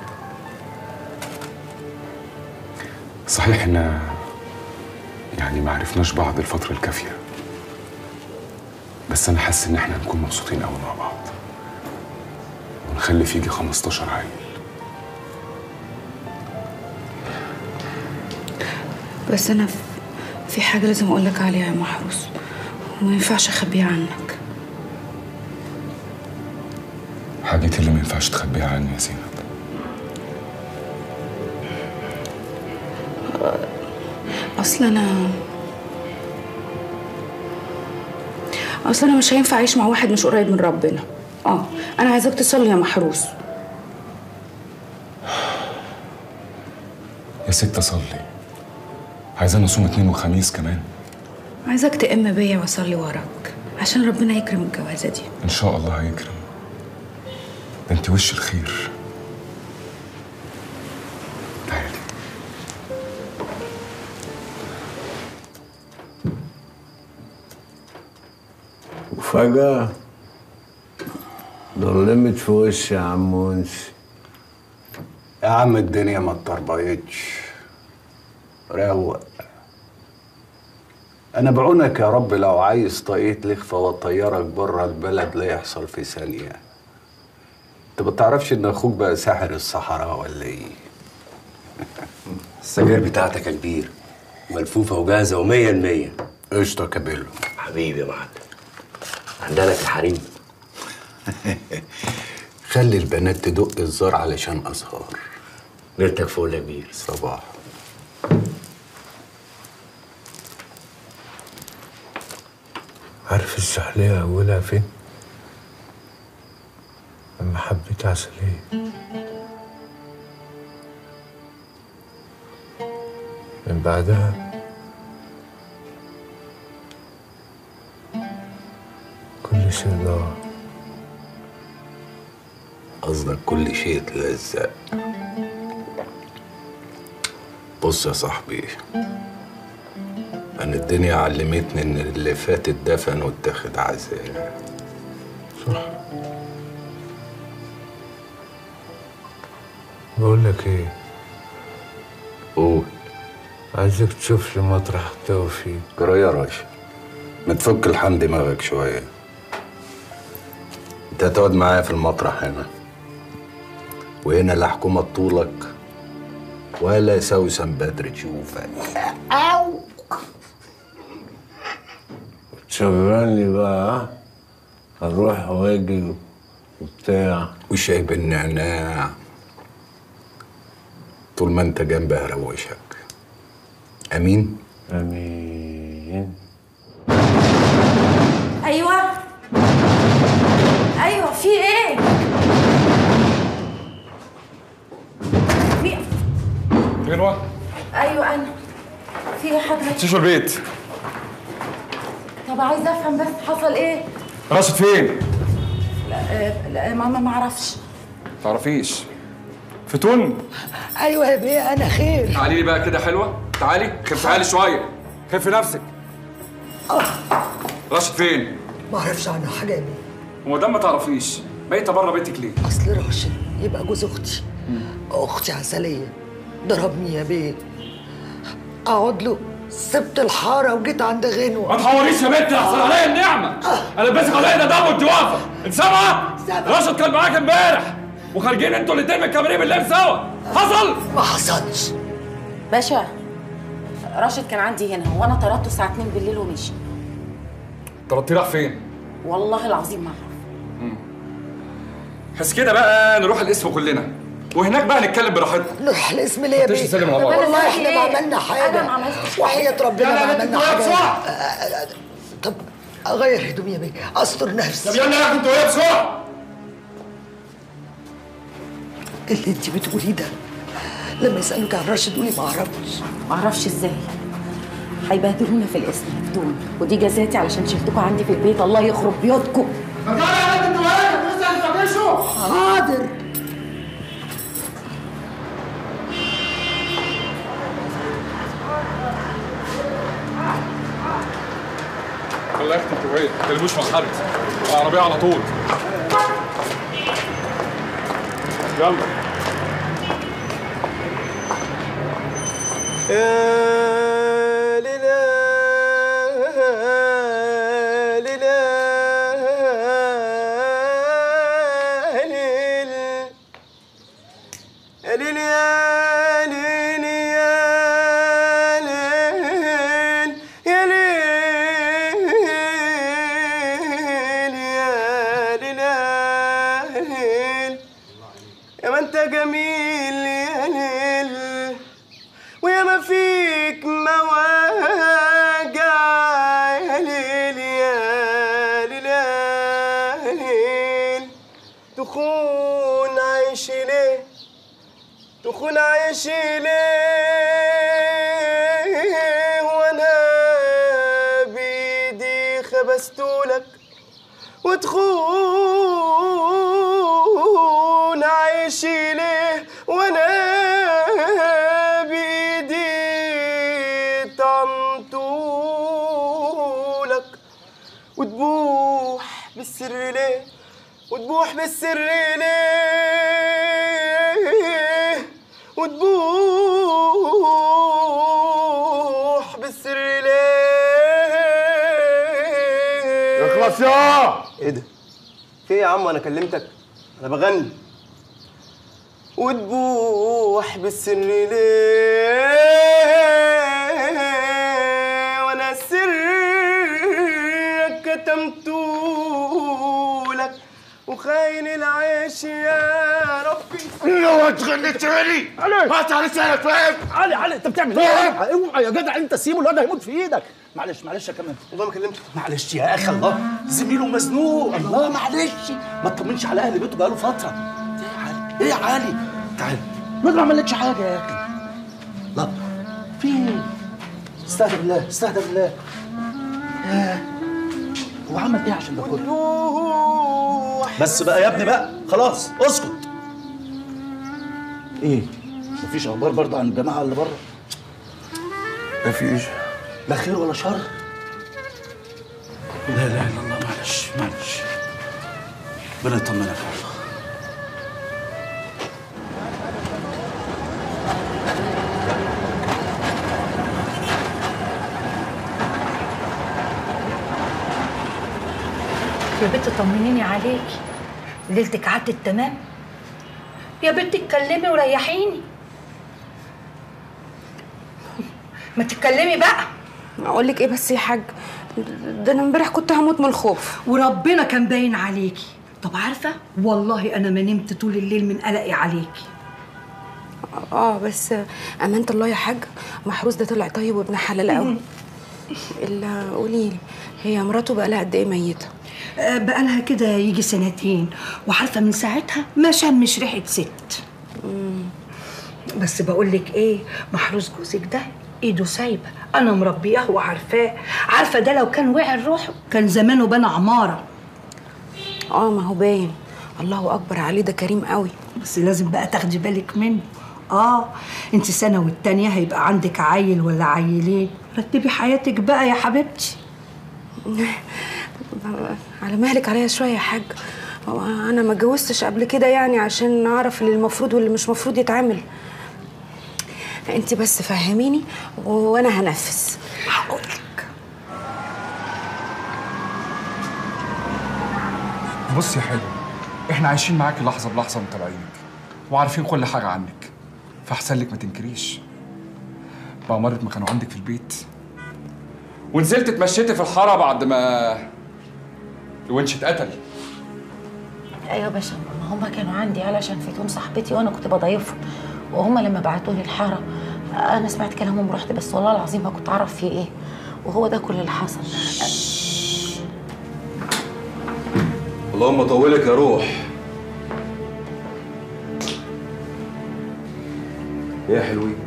[SPEAKER 5] صحيح إن يعني ما عرفناش بعض الفترة الكافية بس أنا حاسس إن إحنا هنكون مبسوطين أوي مع بعض ونخلف يجي 15 عيل
[SPEAKER 2] بس انا في- في حاجه لازم اقول لك عليها يا محروس وما ينفعش اخبيها عنك
[SPEAKER 5] حاجتي اللي ما ينفعش تخبيها عني يا زينب
[SPEAKER 2] اصل انا اصل انا مش هينفع اعيش مع واحد مش قريب من ربنا اه انا عايزاك تصلي يا محروس
[SPEAKER 5] يا ست صلي عايزة نصوم اتنين وخميس كمان
[SPEAKER 2] عايزاك تأم بيا واصلي وراك عشان ربنا يكرم الجوازه دي
[SPEAKER 5] إن شاء الله هيكرم ده أنت وش الخير تعالي
[SPEAKER 18] وفجأة ضلمت في وشي يا عم انسي
[SPEAKER 14] يا عم الدنيا ما اتطربقتش روق انا بعونك يا رب لو عايز طاقية لخفة واطيرك بره البلد لا يحصل في ثانية انت ما تعرفش ان اخوك بقى ساحر الصحراء ولا ايه
[SPEAKER 19] السجاير بتاعتك يا كبير ملفوفة وجاهزة ومية المية
[SPEAKER 14] قشطة يا كابيلو
[SPEAKER 19] حبيبي يا معلم عندنا في الحريم
[SPEAKER 14] خلي البنات تدق الزار علشان أزهار
[SPEAKER 18] ليلتك فول يا كبير
[SPEAKER 14] صباح
[SPEAKER 6] عارف السحلية أولها فين؟ لما حبيت عسلية من بعدها كل شيء ضاع
[SPEAKER 14] قصدك كل شيء اتلزق بص يا صاحبي أنا الدنيا علمتني إن اللي فات اتدفن واتاخد عذاب
[SPEAKER 6] بقول لك ايه
[SPEAKER 14] قول
[SPEAKER 6] عايزك تشوف لي مطرح توفيق
[SPEAKER 14] جرى يا راشد ما تفك الحن دماغك شوية انت هتقعد معايا في المطرح هنا وهنا لا حكومة طولك ولا سوسن بدر تشوفك
[SPEAKER 4] أو
[SPEAKER 18] شغلني بقى ها؟ اروح واجي وبتاع
[SPEAKER 14] وشاي بالنعناع طول ما انت جنبي هروشك امين
[SPEAKER 18] امين
[SPEAKER 12] ايوه ايوه في ايه في
[SPEAKER 5] غنوة
[SPEAKER 12] ايوه انا في ايه حضرتك
[SPEAKER 5] تشوفوا البيت
[SPEAKER 12] طب عايزه افهم بس حصل ايه
[SPEAKER 5] راشد فين؟
[SPEAKER 12] لا, آه، لا ماما ما اعرفش
[SPEAKER 5] تعرفيش فتون
[SPEAKER 4] ايوه يا بيه انا خير
[SPEAKER 5] تعالي لي بقى كده حلوة تعالي خف عالي شوية خفي نفسك راشد فين؟
[SPEAKER 4] ما اعرفش عنه حاجه يا بيه
[SPEAKER 5] وما دام ما تعرفيش بايته بره بيتك ليه؟
[SPEAKER 4] اصل راشد يبقى جوز اختي اختي عسليه ضربني يا بيه اقعد له سبت الحاره وجيت عند غنوه
[SPEAKER 5] ما تحوريش يا بنت احصل عليا النعمة انا بس عليا ده دم والجوافة انت سامعة؟ راشد كان معاك امبارح وخارجين انتوا الاتنين من الكاميرين بالليل سوا حصل؟
[SPEAKER 4] ما حصلش
[SPEAKER 12] باشا راشد كان عندي هنا وانا طردته الساعه 2 بالليل ومشي
[SPEAKER 5] طردتيه راح فين؟
[SPEAKER 12] والله العظيم ما اعرف
[SPEAKER 5] بس كده بقى نروح القسم كلنا وهناك بقى نتكلم براحتنا
[SPEAKER 4] نروح الاسم ليه يا
[SPEAKER 5] فتش
[SPEAKER 4] بيه
[SPEAKER 5] نسلم على بعض.
[SPEAKER 4] والله احنا ما
[SPEAKER 12] إيه؟
[SPEAKER 4] عملنا حاجه
[SPEAKER 12] أنا ما عملتش
[SPEAKER 4] وحياه ربنا
[SPEAKER 5] لا،
[SPEAKER 4] ما
[SPEAKER 5] لا، لا،
[SPEAKER 4] عملنا
[SPEAKER 5] انتوا
[SPEAKER 4] حاجه
[SPEAKER 5] بسرعة.
[SPEAKER 4] آه، آه، آه، طب اغير هدومي يا بيه استر نفسي
[SPEAKER 5] طب يلا يا انتوا ايه بسرعة
[SPEAKER 4] اللي انت بتقوليه ده لما يسالوك عن راشد قولي ما اعرفش
[SPEAKER 12] ما اعرفش ازاي هيبهدلونا في الاسم بدون ودي جزاتي علشان شلتكم عندي في البيت الله يخرب بيوتكم
[SPEAKER 4] حاضر
[SPEAKER 5] الله يختم كويس ما تكلموش مع حد العربية على طول يلا
[SPEAKER 20] يا ليلى ليلى ليل يا ليل يا ليل يا ليل يا ليل يا ليل يا ليل يا ما انت جميل يا ليل ويا ما فيك مواجع يا ليل يا ليل يا ليل تخون عيشي ليه تخون عيشي ليه وانا بيدي خبستولك وتخون عيشي ليه وانا بايدي طعمتولك وتبوح بالسر ليه وتبوح بالسر ليه وتبوح بالسر ليه
[SPEAKER 9] اخلص يا
[SPEAKER 20] ايه ده؟ في ايه يا عم انا كلمتك؟ انا بغني وتبوح بالسر ليه وانا سرك كتمتولك وخايف عين العيش يا ربي
[SPEAKER 9] اوعى تغني تاني هات على لسانك فاهم
[SPEAKER 21] علي علي انت بتعمل ايه يا جدع؟ اوعى يا جدع انت سيبه الواد هيموت في ايدك معلش معلش يا كمان
[SPEAKER 20] والله ما كلمته
[SPEAKER 21] معلش يا اخي الله زميله مزنوق الله معلش ما تطمنش على اهل بيته بقاله فتره ايه يا علي ايه يا علي تعال الواد ما عملكش حاجه يا اخي لا في ايه استهدى بالله استهدى بالله ياه هو عمل ايه عشان ده كله بس بقى يا ابني بقى خلاص اسكت ايه مفيش اخبار برضه عن الجماعه اللي بره
[SPEAKER 5] مفيش
[SPEAKER 21] لا خير ولا شر لا اله الا الله معلش معلش ربنا يطمنك يا الله
[SPEAKER 1] يا بنت طمنيني عليكي ليلتك عدت تمام يا بنت اتكلمي وريحيني ما تتكلمي بقى
[SPEAKER 2] اقول لك ايه بس يا حاج ده انا امبارح كنت هموت من الخوف
[SPEAKER 1] وربنا كان باين عليكي طب عارفه والله انا ما نمت طول الليل من قلقي عليكي
[SPEAKER 2] اه بس امانه الله يا حاج محروس ده طلع طيب وابن حلال قوي الا قولي لي هي مراته بقى لها قد ايه ميته
[SPEAKER 1] آه، بقالها كده يجي سنتين وعارفه من ساعتها ما شمش ريحه ست بس بقول لك ايه محروس جوزك ده ايده سايبه انا مربياه وعارفاه عارفه ده لو كان وقع روحه كان زمانه بنى عماره
[SPEAKER 2] اه ما هو باين الله اكبر عليه ده كريم قوي
[SPEAKER 1] بس لازم بقى تاخدي بالك منه اه انت سنه والتانيه هيبقى عندك عيل ولا عيلين رتبي حياتك بقى يا حبيبتي
[SPEAKER 2] على مهلك عليا شويه يا حاج هو انا ما اتجوزتش قبل كده يعني عشان اعرف اللي المفروض واللي مش مفروض يتعمل انت بس فهميني وانا هنفذ
[SPEAKER 1] هقولك
[SPEAKER 22] بص يا حلو احنا عايشين معاكي لحظه بلحظه متابعينك وعارفين كل حاجه عنك فاحسن لك ما تنكريش بقى مرة ما كانوا عندك في البيت ونزلت اتمشيتي في الحاره بعد ما الونش اتقتل
[SPEAKER 12] ايوه يا باشا ما هما كانوا عندي علشان فيتهم صاحبتي وانا كنت بضيفهم وهما لما بعتوني الحاره انا سمعت كلامهم ورحت بس والله العظيم ما كنت اعرف فيه ايه وهو ده كل اللي حصل
[SPEAKER 19] اللهم طولك يا روح ايه يا حلوين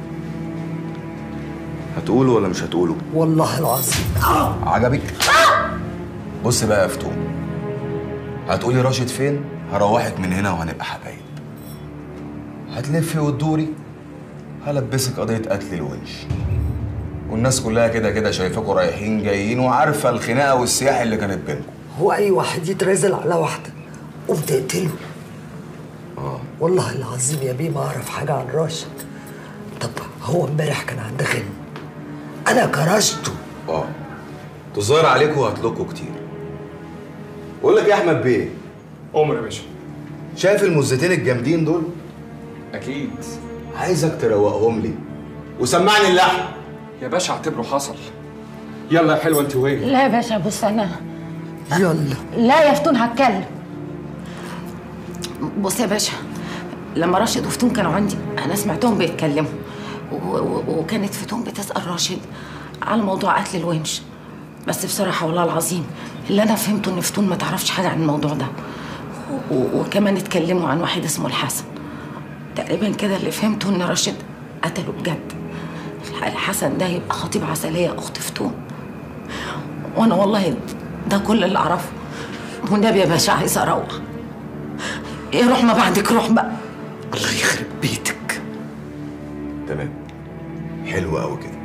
[SPEAKER 19] هتقولوا ولا مش هتقولوا
[SPEAKER 4] والله العظيم
[SPEAKER 19] عجبك بص بقى يا فتون هتقولي راشد فين هروحك من هنا وهنبقى حبايب هتلفي وتدوري هلبسك قضية قتل الونش والناس كلها كده كده شايفاكوا رايحين جايين وعارفة الخناقة والسياح اللي كانت بينكم
[SPEAKER 4] هو اي واحد يترازل على واحده قوم تقتله
[SPEAKER 19] اه
[SPEAKER 4] والله العظيم يا بيه ما اعرف حاجه عن راشد طب هو امبارح كان عند غنم انا كرشته
[SPEAKER 19] اه تظاهر عليكم وهتلكوا كتير بقول لك يا احمد بيه
[SPEAKER 22] عمر يا باشا
[SPEAKER 19] شايف المزتين الجامدين دول
[SPEAKER 22] اكيد
[SPEAKER 19] عايزك تروقهم لي وسمعني اللحن
[SPEAKER 22] يا باشا اعتبره حصل يلا يا حلوه انت وهي
[SPEAKER 12] لا يا باشا بص انا
[SPEAKER 4] يلا
[SPEAKER 12] لا يا فتون هتكلم بص يا باشا لما راشد وفتون كانوا عندي انا سمعتهم بيتكلموا و- و- وكانت فتون بتسال راشد على موضوع قتل الونش بس بصراحه والله العظيم اللي انا فهمته ان فتون ما تعرفش حاجه عن الموضوع ده و- وكمان اتكلموا عن واحد اسمه الحسن تقريبا كده اللي فهمته ان راشد قتله بجد الحسن ده يبقى خطيب عسليه اخت فتون وانا والله ده كل اللي اعرفه والنبي يا باشا عايزه اروح ايه روح ما بعدك روح بقى
[SPEAKER 4] الله يخرب بيتك
[SPEAKER 19] تمام حلو قوي كده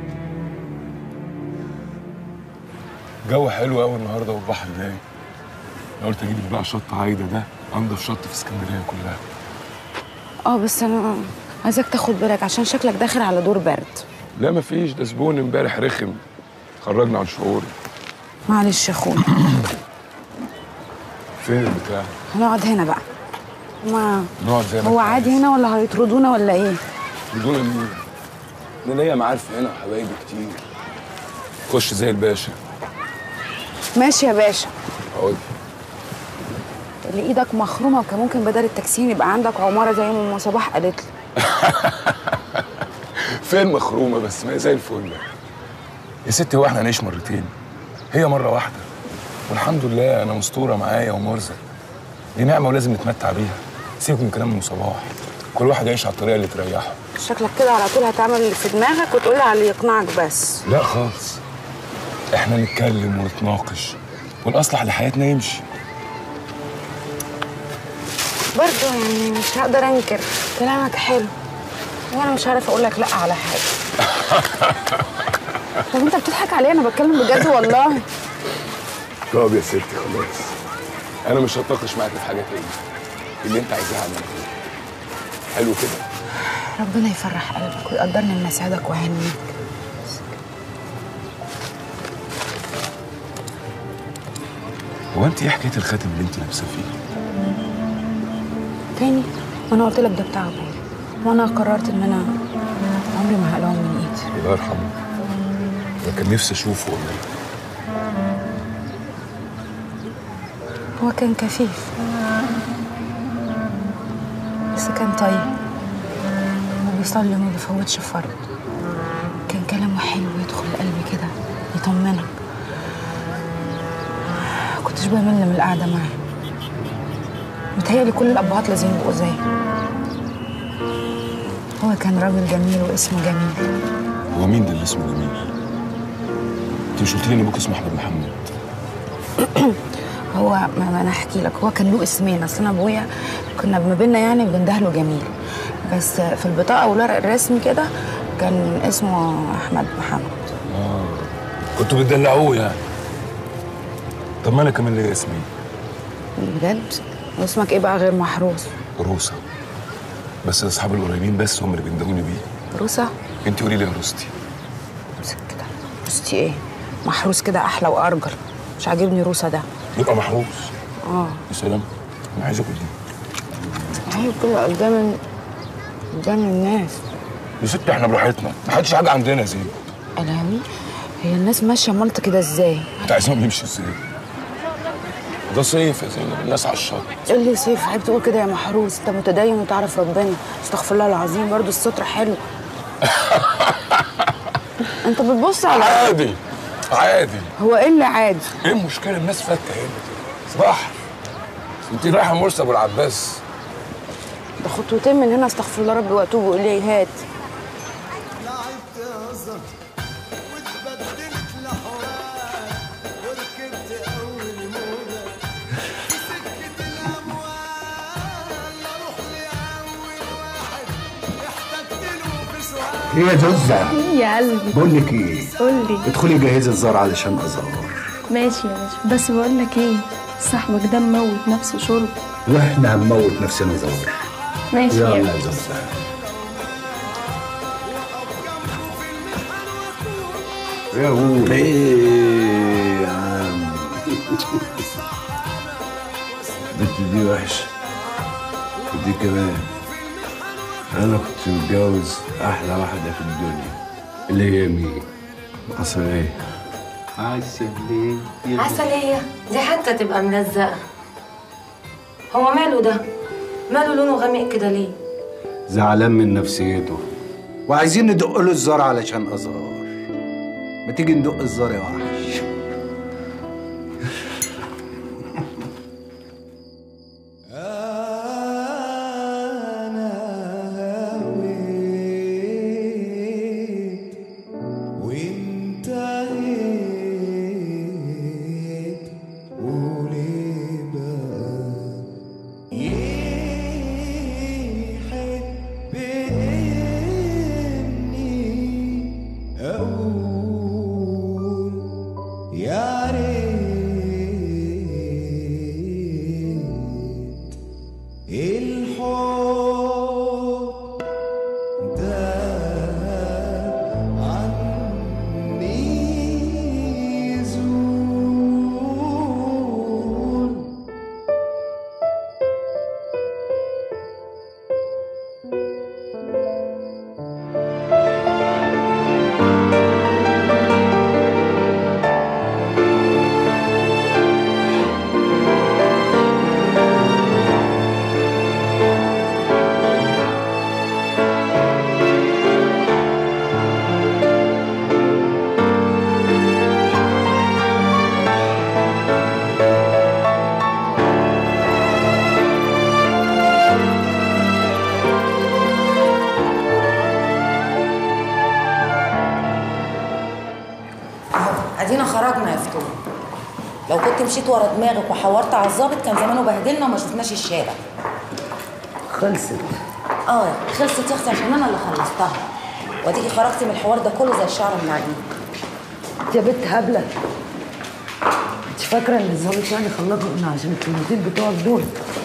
[SPEAKER 5] جو حلو قوي النهارده والبحر رايق انا قلت اجيب بقى شط عايده ده انضف شط في اسكندريه كلها
[SPEAKER 2] اه بس انا عايزك تاخد بالك عشان شكلك داخل على دور برد
[SPEAKER 5] لا مفيش ده زبون امبارح رخم خرجنا عن شعوري
[SPEAKER 2] معلش يا اخويا
[SPEAKER 5] فين البتاع
[SPEAKER 2] هنقعد هنا بقى ما
[SPEAKER 5] نقعد زي ما
[SPEAKER 2] هو
[SPEAKER 5] إحنا
[SPEAKER 2] عادي هنا ولا هيطردونا ولا ايه
[SPEAKER 5] بدون مين انا ليا معارف هنا وحبايبي كتير خش زي الباشا
[SPEAKER 2] ماشي يا باشا
[SPEAKER 5] اقعد
[SPEAKER 2] اللي ايدك مخرومه وكان ممكن بدل التكسين يبقى عندك عماره زي ما ام صباح قالت لي
[SPEAKER 5] فين مخرومه بس ما هي زي الفل يا ستي هو احنا هنعيش مرتين هي مره واحده والحمد لله انا مستوره معايا ومرزق دي نعمه ولازم نتمتع بيها سيبك من كلام ام صباح كل واحد يعيش على الطريقه اللي تريحه
[SPEAKER 2] شكلك كده على طول هتعمل اللي في دماغك وتقول على اللي يقنعك بس
[SPEAKER 5] لا خالص احنا نتكلم ونتناقش والاصلح لحياتنا يمشي
[SPEAKER 2] برضه يعني مش هقدر انكر كلامك حلو وانا مش عارفه اقول لك لا على حاجه طب انت بتضحك عليا انا بتكلم بجد والله
[SPEAKER 5] طب يا ستي خلاص انا مش هتناقش معاك في حاجه تاني اللي انت عايزاها اعمله حلو كده
[SPEAKER 2] ربنا يفرح قلبك ويقدرني ان اساعدك واهنيك
[SPEAKER 5] هو انت ايه حكايه الخاتم اللي انت لابسه فيه
[SPEAKER 2] تاني وانا قلت لك ده بتاع ابويا وانا قررت ان انا عمري ما هقلعه من ايدي
[SPEAKER 5] الله يرحمه انا كان نفسي اشوفه والله
[SPEAKER 2] هو كان كفيف بس كان طيب وبيصلي وما بيفوتش فرض كان كلامه حلو يدخل قلبي كده يطمنك كنتش بمل من القعدة معاه متهيألي كل الأبهات لازم يبقوا زيه هو كان راجل جميل واسمه جميل
[SPEAKER 5] هو مين ده اللي اسمه جميل انت مش قلت لي ان ابوك اسمه احمد محمد
[SPEAKER 2] هو ما ما انا احكي لك هو كان له اسمين اصل انا ابويا كنا ما بينا يعني بندهله جميل بس في البطاقه والورق الرسمي كده كان اسمه احمد محمد
[SPEAKER 5] اه كنتوا بتدلعوه يعني طب ما انا كمان ليا اسمي
[SPEAKER 2] بجد واسمك ايه بقى غير محروس
[SPEAKER 5] روسا بس اصحابي القريبين بس هم اللي بيندهوني بيه
[SPEAKER 2] روسا
[SPEAKER 5] انت قولي لي يا روستي
[SPEAKER 2] روستي ايه محروس كده احلى وارجل مش عاجبني روسا ده
[SPEAKER 5] يبقى محروس
[SPEAKER 2] اه
[SPEAKER 5] يا سلام انا عايز اكل دي
[SPEAKER 2] عيب كده قدام قدام الناس
[SPEAKER 5] يا ستي احنا براحتنا ما حدش حاجه عندنا يا زين
[SPEAKER 2] الهامي هي الناس ماشيه ملط كده ازاي
[SPEAKER 5] انت عايزهم يمشوا ازاي ده صيف يا زينب الناس على الشط
[SPEAKER 2] تقول لي سيف عيب تقول كده يا محروس انت متدين وتعرف ربنا استغفر الله العظيم برضو الستر حلو انت بتبص على
[SPEAKER 5] عادي عادي
[SPEAKER 2] هو ايه اللي عادي
[SPEAKER 5] ايه المشكله الناس فاتة هنا صباح انت رايحه مرسى ابو العباس
[SPEAKER 2] ده خطوتين من هنا استغفر الله ربي واتوب واليه هات
[SPEAKER 21] ايه يا جوزة
[SPEAKER 3] يا قلبي
[SPEAKER 21] بقول لك ايه
[SPEAKER 3] قول لي
[SPEAKER 21] ادخلي جهزي الزار علشان ازار
[SPEAKER 3] ماشي يا باشا بس بقول لك ايه صاحبك ده مموت نفسه شرب
[SPEAKER 21] واحنا هنموت نفسنا زار
[SPEAKER 3] ماشي
[SPEAKER 21] يلا
[SPEAKER 3] يا
[SPEAKER 21] يا
[SPEAKER 3] باشا
[SPEAKER 21] جوزة يا هو ايه يا عم
[SPEAKER 18] البنت دي وحشة ودي كمان أنا كنت متجوز أحلى واحدة في الدنيا
[SPEAKER 21] اللي هي مين؟
[SPEAKER 18] عسلية
[SPEAKER 21] عسلية
[SPEAKER 12] عسلية دي حتى تبقى ملزقة هو ماله ده؟ ماله لونه غامق كده ليه؟
[SPEAKER 21] زعلان من نفسيته وعايزين ندق له الزار علشان ازار ما تيجي ندق الزار يا وحش
[SPEAKER 8] وانتهيت وليه بقى يحب إني أقول
[SPEAKER 12] خرجنا يا فتون لو كنت مشيت ورا دماغك وحورت على الظابط كان زمانه بهدلنا وما شفناش الشارع
[SPEAKER 4] خلصت
[SPEAKER 12] اه خلصت يا اختي عشان انا اللي خلصتها واديكي خرجتي من الحوار ده كله زي الشعر من العجين
[SPEAKER 4] يا بنت هبله انت فاكره ان الظابط يعني خلقنا عشان الكلمتين بتوعك دول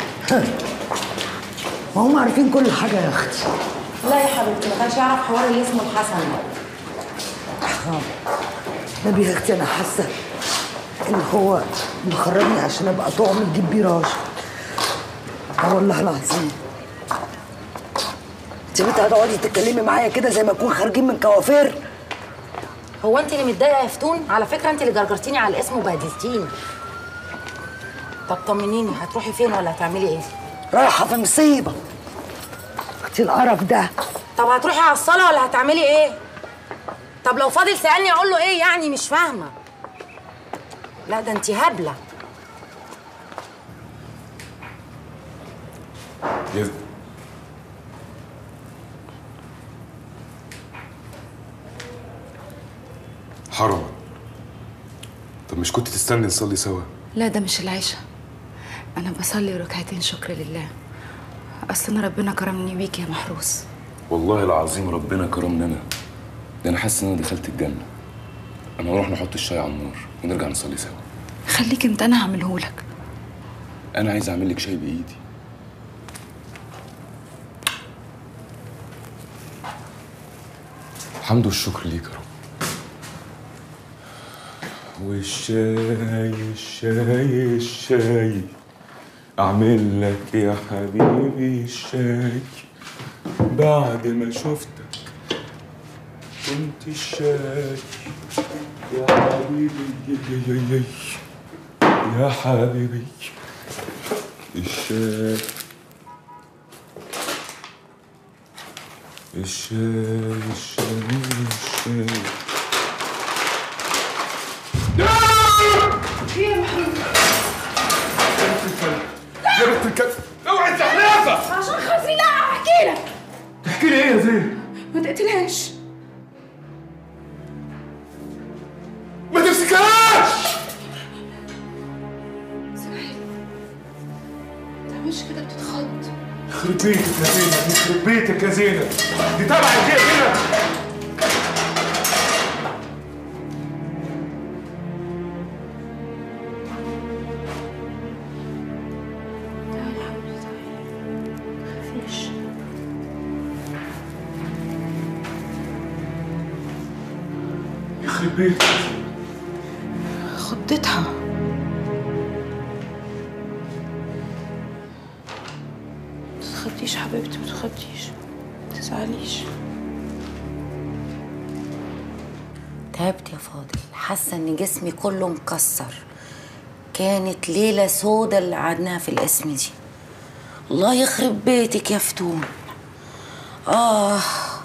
[SPEAKER 4] ما هم عارفين كل حاجه يا اختي
[SPEAKER 12] لا يا حبيبتي ما كانش يعرف حوار اللي اسمه الحسن ده
[SPEAKER 4] آه. نبي يا اختي انا حاسه ان هو مخرجني عشان ابقى طعم تجيب بيه راجل اه والله العظيم انت بنت هتقعدي تتكلمي معايا كده زي ما نكون خارجين من كوافير
[SPEAKER 12] هو انت اللي متضايقه يا فتون على فكره انت اللي جرجرتيني على الاسم وبهدلتيني طب طمنيني هتروحي فين ولا هتعملي ايه
[SPEAKER 4] رايحه في مصيبه انت القرف ده
[SPEAKER 12] طب هتروحي على الصلاه ولا هتعملي ايه طب لو فاضل سالني اقول له ايه يعني مش فاهمه لا ده انت هبله
[SPEAKER 5] يا حرام طب مش كنت تستني نصلي سوا
[SPEAKER 2] لا ده مش العشاء انا بصلي ركعتين شكر لله اصل انا ربنا كرمني بيك يا محروس
[SPEAKER 5] والله العظيم ربنا كرمني انا ده انا حاسس ان انا دخلت الجنه انا هروح نحط الشاي على النار ونرجع نصلي سوا
[SPEAKER 2] خليك انت انا هعملهولك
[SPEAKER 5] انا عايز اعمل لك شاي بايدي الحمد والشكر ليك يا رب والشاي الشاي الشاي اعمل لك يا حبيبي الشاي بعد ما شفتك كنت الشاي يا حبيبي يا يا يا يا حبيبي الشاي الشاي الشاي الشاي
[SPEAKER 3] ايه يا محمود
[SPEAKER 5] يا بنت الكلب اوعي الزحلافه
[SPEAKER 3] عشان خاطري لا احكي لك
[SPEAKER 5] تحكي لي ايه يا زين
[SPEAKER 3] ما تقتلهاش
[SPEAKER 5] ما تمسكهاش
[SPEAKER 3] اسماعيل ما تعملش كده بتتخض
[SPEAKER 9] يخرب بيتك يا زينب يخرب بيتك يا زينب دي تبع الجيب هنا
[SPEAKER 3] مفيش
[SPEAKER 9] يخرب بيتك
[SPEAKER 2] خضتها متخديش حبيبتي متخديش متزعليش
[SPEAKER 12] تعبت يا فاضل حاسه ان جسمي كله مكسر كانت ليله سودة اللي قعدناها في القسم دي الله يخرب بيتك يا فتون اه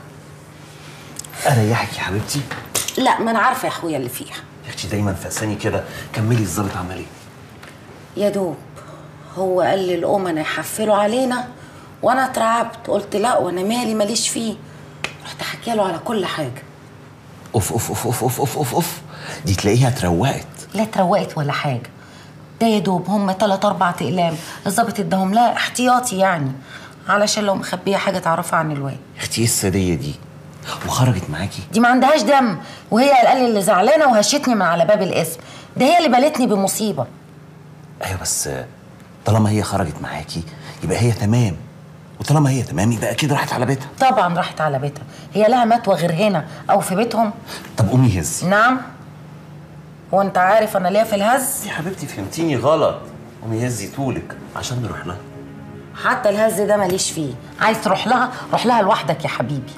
[SPEAKER 21] اريحك يا حبيبتي
[SPEAKER 12] لا ما انا عارفه يا اخويا اللي فيها
[SPEAKER 21] يا اختي دايما فقساني كده كملي الظابط عمل ايه
[SPEAKER 12] يا دوب هو قال لي الأمنا يحفلوا علينا وانا اترعبت قلت لا وانا مالي ماليش فيه رحت حكي له على كل حاجه
[SPEAKER 21] اوف اوف اوف اوف اوف اوف اوف, أوف. دي تلاقيها اتروقت
[SPEAKER 12] لا اتروقت ولا حاجه ده يا دوب هم تلات اربع اقلام الظابط اداهم لها احتياطي يعني علشان لو مخبيه حاجه تعرفها عن الواد
[SPEAKER 21] يا اختي ايه الساديه دي وخرجت معاكي
[SPEAKER 12] دي ما عندهاش دم وهي قال لي اللي زعلانه وهشتني من على باب القسم ده هي اللي بالتني بمصيبه
[SPEAKER 21] ايوه بس طالما هي خرجت معاكي يبقى هي تمام وطالما هي تمام يبقى اكيد راحت على بيتها
[SPEAKER 12] طبعا راحت على بيتها هي لها متوى غير هنا او في بيتهم
[SPEAKER 21] طب قومي هزي
[SPEAKER 12] نعم هو انت عارف انا ليا في الهز
[SPEAKER 21] يا حبيبتي فهمتيني غلط قومي هزي طولك عشان نروح لها
[SPEAKER 12] حتى الهز ده ماليش فيه عايز تروح لها روح لها لوحدك يا حبيبي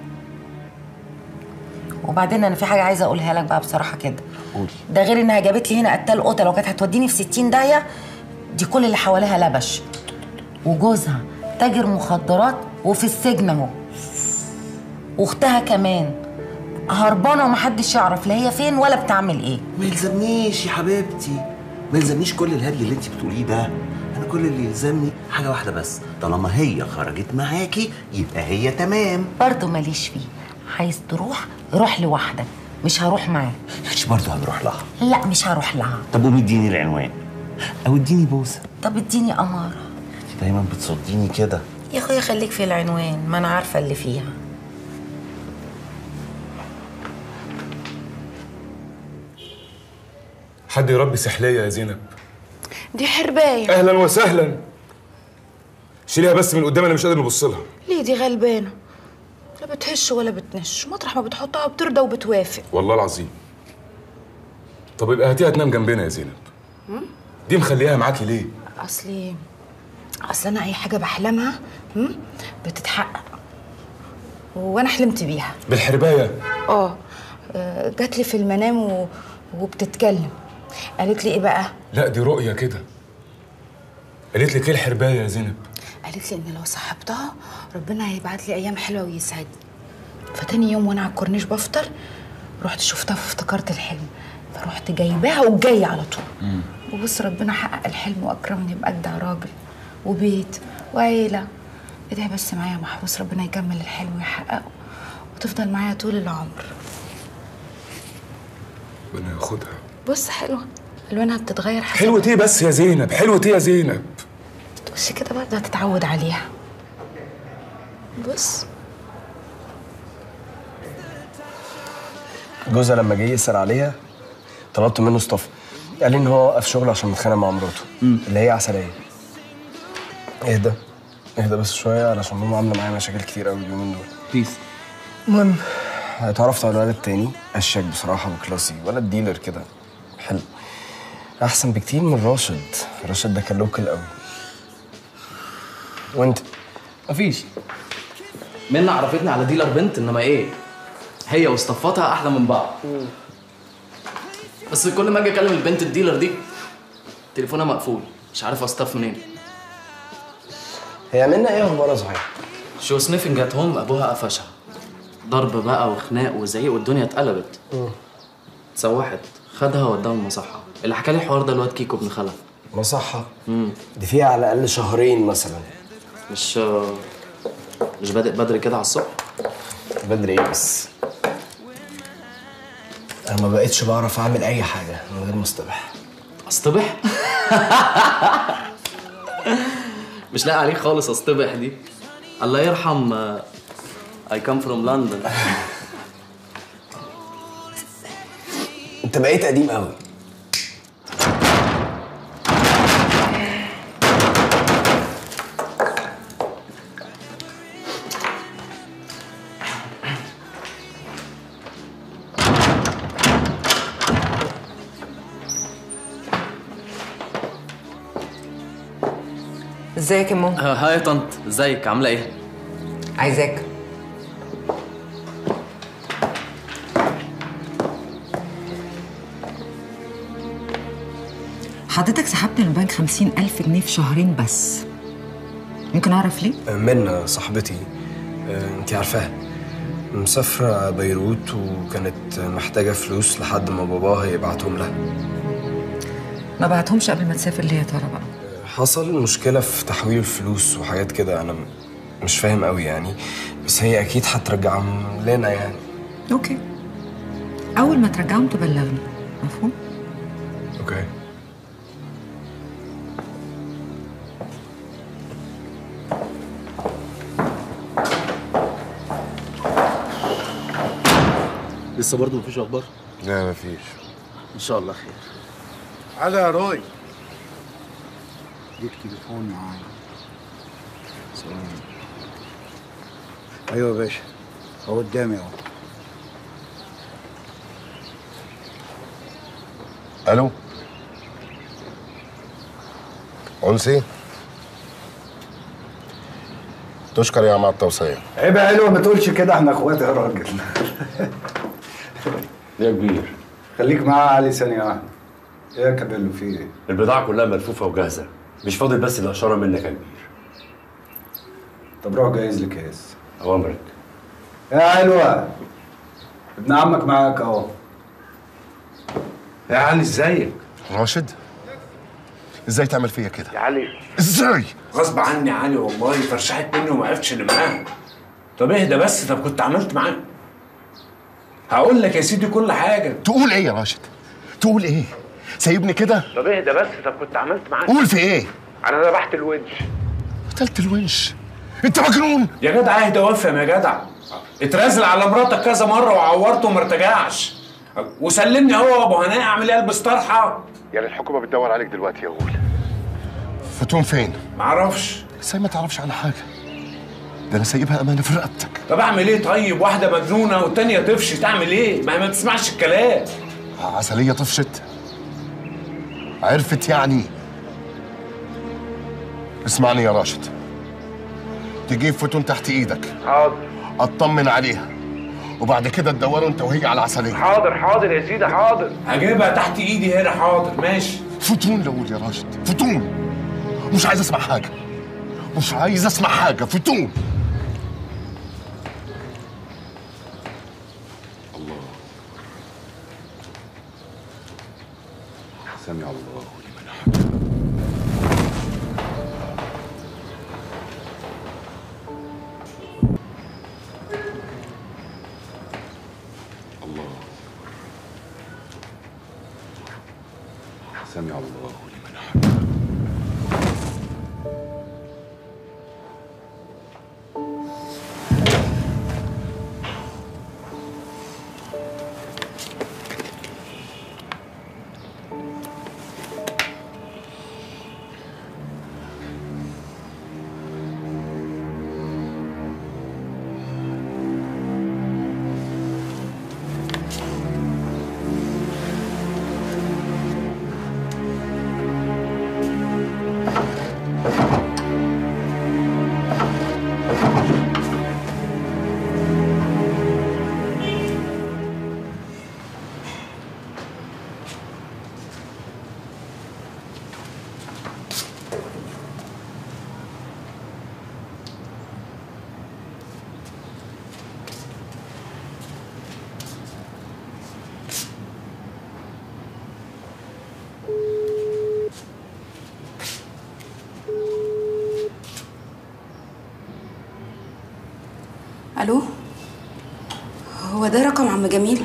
[SPEAKER 12] وبعدين انا في حاجه عايزه اقولها لك بقى بصراحه كده
[SPEAKER 21] قولي
[SPEAKER 12] ده غير انها جابت لي هنا قتال قطه لو كانت هتوديني في 60 داهيه دي كل اللي حواليها لبش وجوزها تاجر مخدرات وفي السجن اهو واختها كمان هربانه ومحدش يعرف لا هي فين ولا بتعمل ايه
[SPEAKER 21] ما يلزمنيش يا حبيبتي ما يلزمنيش كل الهري اللي انت بتقوليه ده انا كل اللي يلزمني حاجه واحده بس طالما هي خرجت معاكي يبقى هي تمام
[SPEAKER 12] برضه ماليش فيه عايز تروح روح لوحدك
[SPEAKER 7] مش هروح معاه
[SPEAKER 10] مش برضه هنروح لها
[SPEAKER 7] لا مش هروح لها
[SPEAKER 10] طب قومي اديني العنوان او اديني بوسه
[SPEAKER 7] طب اديني اماره
[SPEAKER 10] دايما بتصديني كده
[SPEAKER 7] يا اخويا خليك في العنوان ما انا عارفه اللي فيها
[SPEAKER 5] حد يربي سحلية يا زينب
[SPEAKER 2] دي حربايه
[SPEAKER 5] اهلا وسهلا شيليها بس من قدام انا مش قادر نبص لها
[SPEAKER 2] ليه دي غلبانه لا بتهش ولا بتنش مطرح ما بتحطها بترضى وبتوافق
[SPEAKER 5] والله العظيم طب يبقى هاتيها تنام جنبنا يا زينب
[SPEAKER 2] هم؟
[SPEAKER 5] دي مخليها معاكي ليه
[SPEAKER 2] اصلي اصل انا اي حاجه بحلمها هم؟ بتتحقق وانا حلمت بيها
[SPEAKER 5] بالحربايه
[SPEAKER 2] اه آه، جات لي في المنام و... وبتتكلم قالت لي ايه بقى
[SPEAKER 5] لا دي رؤية كده قالت لك ايه الحربايه يا زينب
[SPEAKER 2] قالت لي ان لو صاحبتها ربنا هيبعت لي ايام حلوه ويسعدني فتاني يوم وانا على الكورنيش بفطر رحت شفتها فافتكرت الحلم فرحت جايباها وجايه على طول وبص ربنا حقق الحلم واكرمني باجدع راجل وبيت وعيله ادعي بس معايا يا محروس ربنا يكمل الحلم ويحققه وتفضل معايا طول العمر
[SPEAKER 5] ربنا ياخدها
[SPEAKER 2] بص حلوه الوانها بتتغير حسب
[SPEAKER 5] حلوة ايه بس يا زينب حلوة ايه يا زينب
[SPEAKER 2] بص كده بقى ده هتتعود عليها بص
[SPEAKER 20] جوزها لما جه يسأل عليها طلبت منه اصطفى قال لي ان هو وقف شغل عشان متخانق مع مراته اللي هي عسليه اهدى اهدى بس شويه علشان ماما عامله معايا مشاكل كتير قوي اليومين دول
[SPEAKER 21] بيس
[SPEAKER 20] المهم اتعرفت على ولد تاني اشيك بصراحه وكلاسي ولد ديلر كده حلو احسن بكتير من راشد راشد ده كان لوكال قوي وانت
[SPEAKER 15] مفيش منى عرفتني على ديلر بنت انما ايه هي واصطفاتها احلى من بعض بس كل ما اجي اكلم البنت الديلر دي تليفونها مقفول مش عارف اصطف منين
[SPEAKER 20] هي منى ايه اخبارها صحيح
[SPEAKER 15] شو سنيفنج ات هوم ابوها قفشها ضرب بقى وخناق وزعيق والدنيا اتقلبت اتسوحت خدها وداها المصحة اللي حكى لي الحوار ده الواد كيكو ابن خلف
[SPEAKER 20] مصحة دي فيها على الاقل شهرين مثلا
[SPEAKER 15] مش مش بادئ بدري كده على الصبح
[SPEAKER 20] بدري ايه بس انا ما بقتش بعرف اعمل اي حاجه من غير ما اصطبح
[SPEAKER 15] اصطبح مش لاقي عليك خالص اصطبح دي الله يرحم اي كام فروم لندن
[SPEAKER 20] انت بقيت قديم قوي
[SPEAKER 23] ازيك يا ماما
[SPEAKER 15] هاي يا طنط ازيك عامله ايه
[SPEAKER 23] عايزاك
[SPEAKER 24] حضرتك سحبت من البنك خمسين ألف جنيه في شهرين بس ممكن أعرف ليه؟
[SPEAKER 20] منى صاحبتي آه، انت عارفاها مسافرة بيروت وكانت محتاجة فلوس لحد ما باباها يبعتهم لها
[SPEAKER 24] ما بعتهمش قبل ما تسافر ليه يا ترى بقى؟
[SPEAKER 20] حصل مشكلة في تحويل الفلوس وحاجات كده أنا م- مش فاهم قوي يعني بس هي أكيد هترجعهم لنا يعني
[SPEAKER 24] أوكي أول ما ترجعهم تبلغني مفهوم؟
[SPEAKER 20] أوكي
[SPEAKER 21] لسه برضه مفيش اخبار
[SPEAKER 18] لا مفيش
[SPEAKER 21] ان شاء الله خير
[SPEAKER 25] على يا روي ليك تليفون معايا سلام ايوه يا باشا هو قدامي اهو
[SPEAKER 18] الو انسي تشكر يا عم على التوصيه
[SPEAKER 21] عيب يا حلوه ما تقولش كده احنا اخوات يا راجل
[SPEAKER 26] يا كبير
[SPEAKER 21] خليك معاه علي ثانيه واحده ايه يا كابيلو في ايه؟
[SPEAKER 26] البضاعة كلها ملفوفة وجاهزة مش فاضل بس الإشارة منك يا كبير
[SPEAKER 21] طب روح جهز لي كاس
[SPEAKER 26] أوامرك
[SPEAKER 21] يا حلوه ابن عمك معاك اهو
[SPEAKER 18] يا علي ازيك راشد ازاي تعمل فيا كده
[SPEAKER 26] يا علي
[SPEAKER 18] ازاي
[SPEAKER 26] غصب عني يا علي والله فرشحت مني وما عرفتش اللي معاه طب اهدى بس طب كنت عملت معاه
[SPEAKER 9] هقول لك يا سيدي كل حاجه
[SPEAKER 6] تقول ايه يا راشد تقول ايه سايبني كده
[SPEAKER 9] طب اهدى بس طب كنت عملت معاك
[SPEAKER 6] قول في ايه
[SPEAKER 9] انا ذبحت الونش
[SPEAKER 6] قتلت الونش انت مجنون
[SPEAKER 9] يا جدع اهدى وافهم يا جدع اترازل على مراتك كذا مره وعورته وما ارتجعش وسلمني هو وابو هناء اعمل ايه البس طرحه
[SPEAKER 6] يعني الحكومه بتدور عليك دلوقتي يا غول فتون فين
[SPEAKER 9] معرفش
[SPEAKER 6] ازاي ما تعرفش عنها حاجه ده انا سايبها امانه في رقبتك
[SPEAKER 9] طب اعمل ايه طيب واحده مجنونه والتانيه تفشي تعمل ايه ما هي ما بتسمعش الكلام
[SPEAKER 6] عسليه طفشت عرفت يعني اسمعني يا راشد تجيب فتون تحت ايدك
[SPEAKER 9] حاضر
[SPEAKER 6] اطمن عليها وبعد كده تدوروا انت وهي على العسليه
[SPEAKER 9] حاضر حاضر يا سيدي حاضر هجيبها تحت ايدي هنا حاضر ماشي
[SPEAKER 6] فتون لول يا راشد فتون مش عايز اسمع حاجه مش عايز اسمع حاجه فتون
[SPEAKER 5] سمع الله لمن حمده الله سمع الله لمن حمده
[SPEAKER 2] الو هو ده رقم عم جميل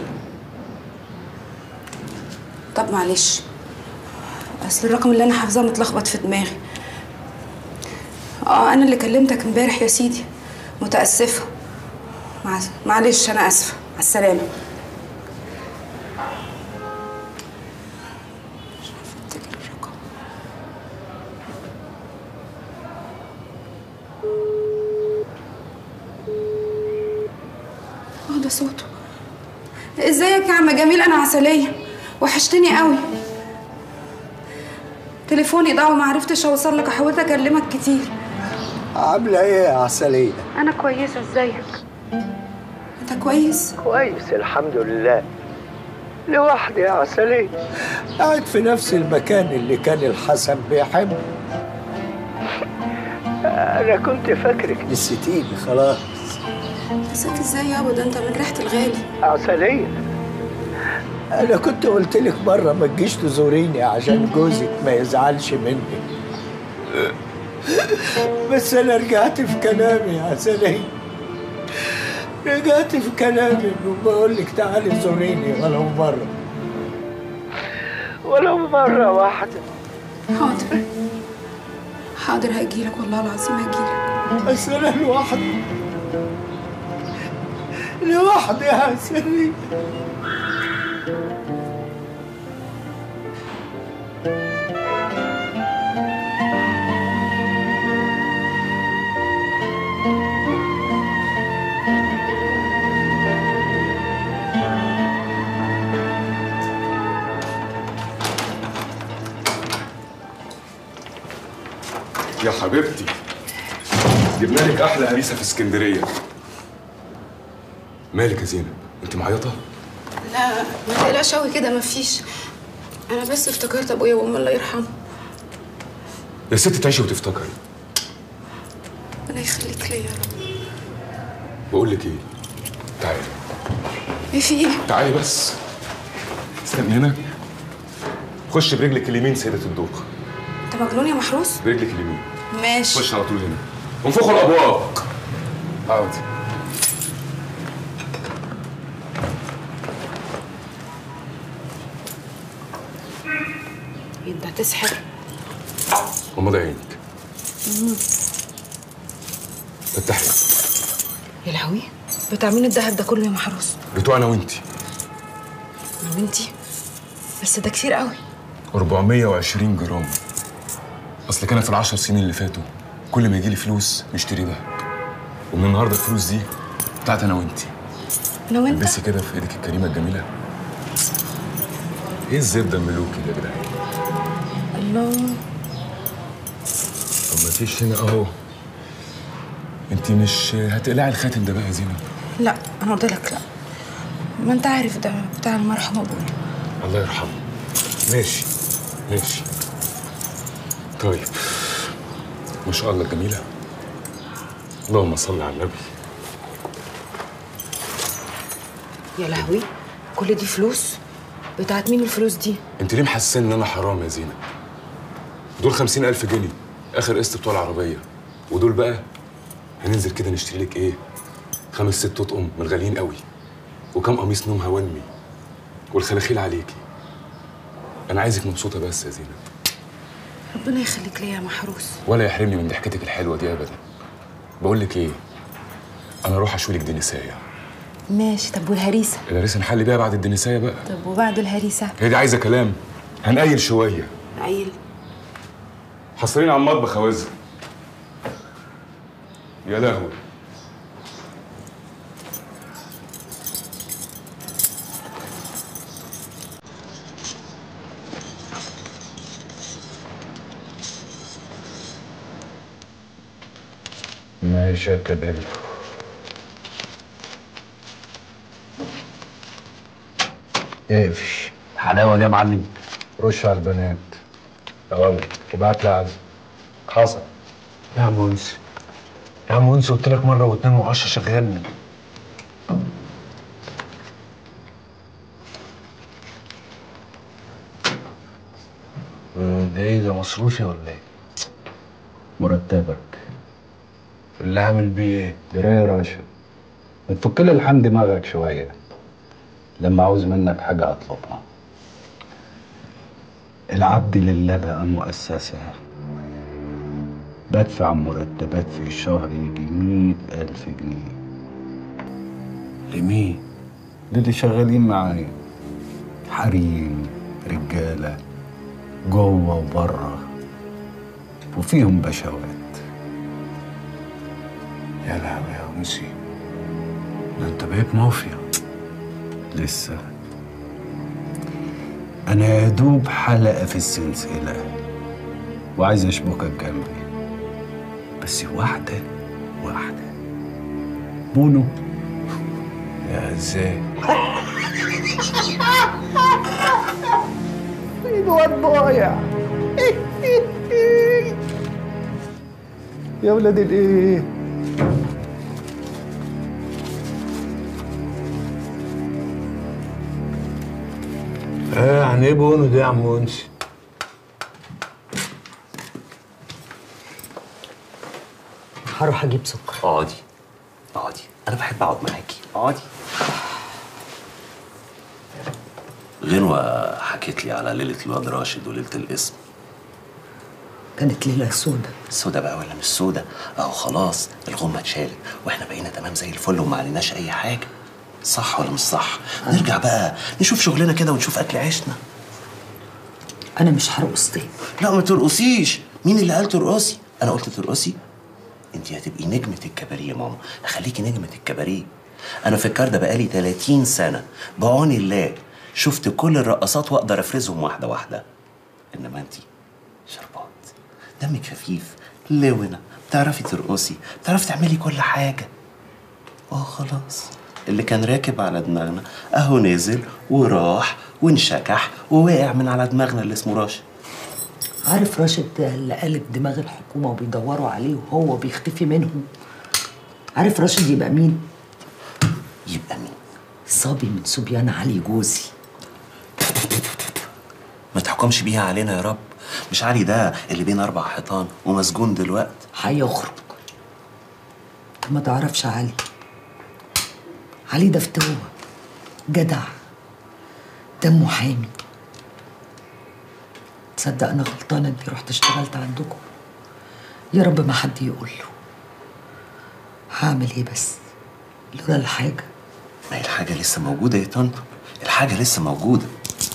[SPEAKER 2] طب معلش اصل الرقم اللي انا حافظاه متلخبط في دماغي اه انا اللي كلمتك امبارح يا سيدي متاسفه مع... معلش انا اسفه على السلامه مش عارفة أفتكر الرقم. اه ده صوته ازيك يا عم جميل انا عسليه وحشتني قوي تليفوني ضاع وما عرفتش اوصل لك حاولت اكلمك كتير
[SPEAKER 25] عاملة ايه يا عسلية؟
[SPEAKER 2] انا كويسه ازيك انت كويس
[SPEAKER 25] كويس الحمد لله لوحدي يا عسلية قاعد في نفس المكان اللي كان الحسن بيحبه أنا كنت فاكرك نسيتيني خلاص
[SPEAKER 2] نسيت ازاي يابا ده انت من ريحه الغالي
[SPEAKER 25] عسلية أنا كنت قلت لك مرة ما تجيش تزوريني عشان جوزك ما يزعلش مني بس أنا رجعت في كلامي يا عسلية رجعت في كلامي وبقول لك تعالي زوريني ولو مرة ولو مرة واحدة
[SPEAKER 2] حاضر حاضر هجيلك والله العظيم هجيلك
[SPEAKER 25] بس أنا لوحدي لوحدي يا عسلية
[SPEAKER 5] يا حبيبتي جبنا لك احلى هريسه في اسكندريه مالك يا زينب انت معيطه
[SPEAKER 2] لا ما تقلقش قوي كده مفيش انا بس افتكرت ابويا وامي الله يرحمه
[SPEAKER 5] يا ست تعيشي وتفتكري
[SPEAKER 2] ربنا يخليك ليا يا رب
[SPEAKER 5] بقول لك ايه تعالي
[SPEAKER 2] ايه في ايه
[SPEAKER 5] تعالي بس استني هنا خش برجلك اليمين سيدة الدوق
[SPEAKER 2] انت مجنون يا محروس
[SPEAKER 5] برجلك اليمين
[SPEAKER 2] ماشي
[SPEAKER 5] خش على طول هنا وانفخوا الابواب اقعدي
[SPEAKER 2] هتسحر
[SPEAKER 5] غمض عينك فتحي
[SPEAKER 2] يا لهوي بتاع مين الدهب ده كله يا محروس
[SPEAKER 5] بتوع انا وانتي
[SPEAKER 2] انا وانتي بس ده كتير قوي
[SPEAKER 5] 420 جرام اصل كان في العشر سنين اللي فاتوا كل ما يجيلي فلوس نشتري دهب ومن النهارده الفلوس دي بتاعت انا وانتي
[SPEAKER 2] انا وانت
[SPEAKER 5] البسي كده في ايدك الكريمه الجميله ايه الزبده الملوكي ده يا جدعان
[SPEAKER 2] الله
[SPEAKER 5] طب ما فيش هنا اهو انت مش هتقلعي الخاتم ده بقى يا زينب
[SPEAKER 2] لا انا قلت لك لا ما انت عارف ده بتاع المرحوم ابويا
[SPEAKER 5] الله يرحمه ماشي ماشي طيب ما شاء الله جميلة اللهم صل على النبي
[SPEAKER 2] يا لهوي كل دي فلوس بتاعت مين الفلوس دي
[SPEAKER 5] انت ليه محسن ان انا حرام يا زينب دول خمسين ألف جنيه آخر قسط بتوع العربية ودول بقى هننزل كده نشتري لك إيه خمس ست أطقم من الغاليين قوي وكم قميص نوم هوانمي والخلاخيل عليكي أنا عايزك مبسوطة بس يا زينب
[SPEAKER 2] ربنا يخليك ليا يا محروس
[SPEAKER 5] ولا يحرمني من ضحكتك الحلوة دي أبدا بقول لك إيه أنا أروح أشوي لك دنساية
[SPEAKER 2] ماشي طب والهريسه
[SPEAKER 5] الهريسة نحل بيها بعد الدنساية بقى
[SPEAKER 2] طب وبعد الهريسه
[SPEAKER 5] هي دي عايزة كلام هنقيل شوية
[SPEAKER 2] عيل
[SPEAKER 5] حصرين على المطبخ يا وزة يا لهوي
[SPEAKER 25] ماشي يا كبير اقفش
[SPEAKER 21] حلاوه دي يا معلم
[SPEAKER 25] رش على البنات اوامر وبعت لي عزم حصل
[SPEAKER 21] يا عم انس يا عم انس قلت لك مره واتنين وعشرة شغلني ده ايه ده مصروفي ولا ايه؟
[SPEAKER 25] مرتبك
[SPEAKER 21] اللي عامل بيه ايه؟
[SPEAKER 25] درايه يا راشد ما تفك لي الحم دماغك شويه لما عاوز منك حاجه اطلبها العبد لله بقى مؤسسة بدفع مرتبات في الشهر يجي مية ألف جنيه
[SPEAKER 21] لمين؟
[SPEAKER 25] للي شغالين معايا حريم رجالة جوه وبره وفيهم بشوات
[SPEAKER 21] يا لهوي يا انسي ده انت بقيت مافيا
[SPEAKER 25] لسه أنا يا دوب حلقة في السلسلة وعايز أشبكك جنبي بس واحدة واحدة بونو
[SPEAKER 21] يا ازاي؟
[SPEAKER 25] الواد ضايع يا ولاد الايه
[SPEAKER 21] ايه يعني ايه بونو دي يا عم انسي؟
[SPEAKER 4] هروح اجيب سكر
[SPEAKER 10] اقعدي اقعدي انا بحب اقعد معاكي اقعدي غنوة حكيت لي على ليلة الواد راشد وليلة الاسم
[SPEAKER 4] كانت ليلة سودة
[SPEAKER 10] سودا بقى ولا مش سودا اهو خلاص الغمة اتشالت واحنا بقينا تمام زي الفل وما عليناش اي حاجة صح ولا مش صح نرجع بقى نشوف شغلنا كده ونشوف اكل عيشنا
[SPEAKER 4] انا مش هرقص تاني
[SPEAKER 10] لا ما ترقصيش مين اللي قال ترقصي انا قلت ترقصي انت هتبقي نجمة الكباريه يا ماما هخليكي نجمة الكباريه انا في الكار ده بقالي 30 سنة بعون الله شفت كل الرقصات واقدر افرزهم واحدة واحدة انما انت شربات دمك خفيف لونة بتعرفي ترقصي بتعرفي تعملي كل حاجة اه خلاص اللي كان راكب على دماغنا اهو نزل وراح وانشكح ووقع من على دماغنا اللي اسمه راشد
[SPEAKER 4] عارف راشد ده اللي قالب دماغ الحكومة وبيدوروا عليه وهو بيختفي منهم عارف راشد يبقى مين؟
[SPEAKER 10] يبقى مين؟
[SPEAKER 4] صبي من صبيان علي جوزي
[SPEAKER 10] ما تحكمش بيها علينا يا رب مش علي ده اللي بين اربع حيطان ومسجون دلوقتي
[SPEAKER 4] هيخرج انت ما تعرفش علي علي ده فتوة جدع دمه حامي تصدق انا غلطانه اني رحت اشتغلت عندكم يا رب ما حد يقول له هعمل ايه بس لولا الحاجه
[SPEAKER 10] ما هي الحاجة لسه موجودة يا طنط الحاجة لسه موجودة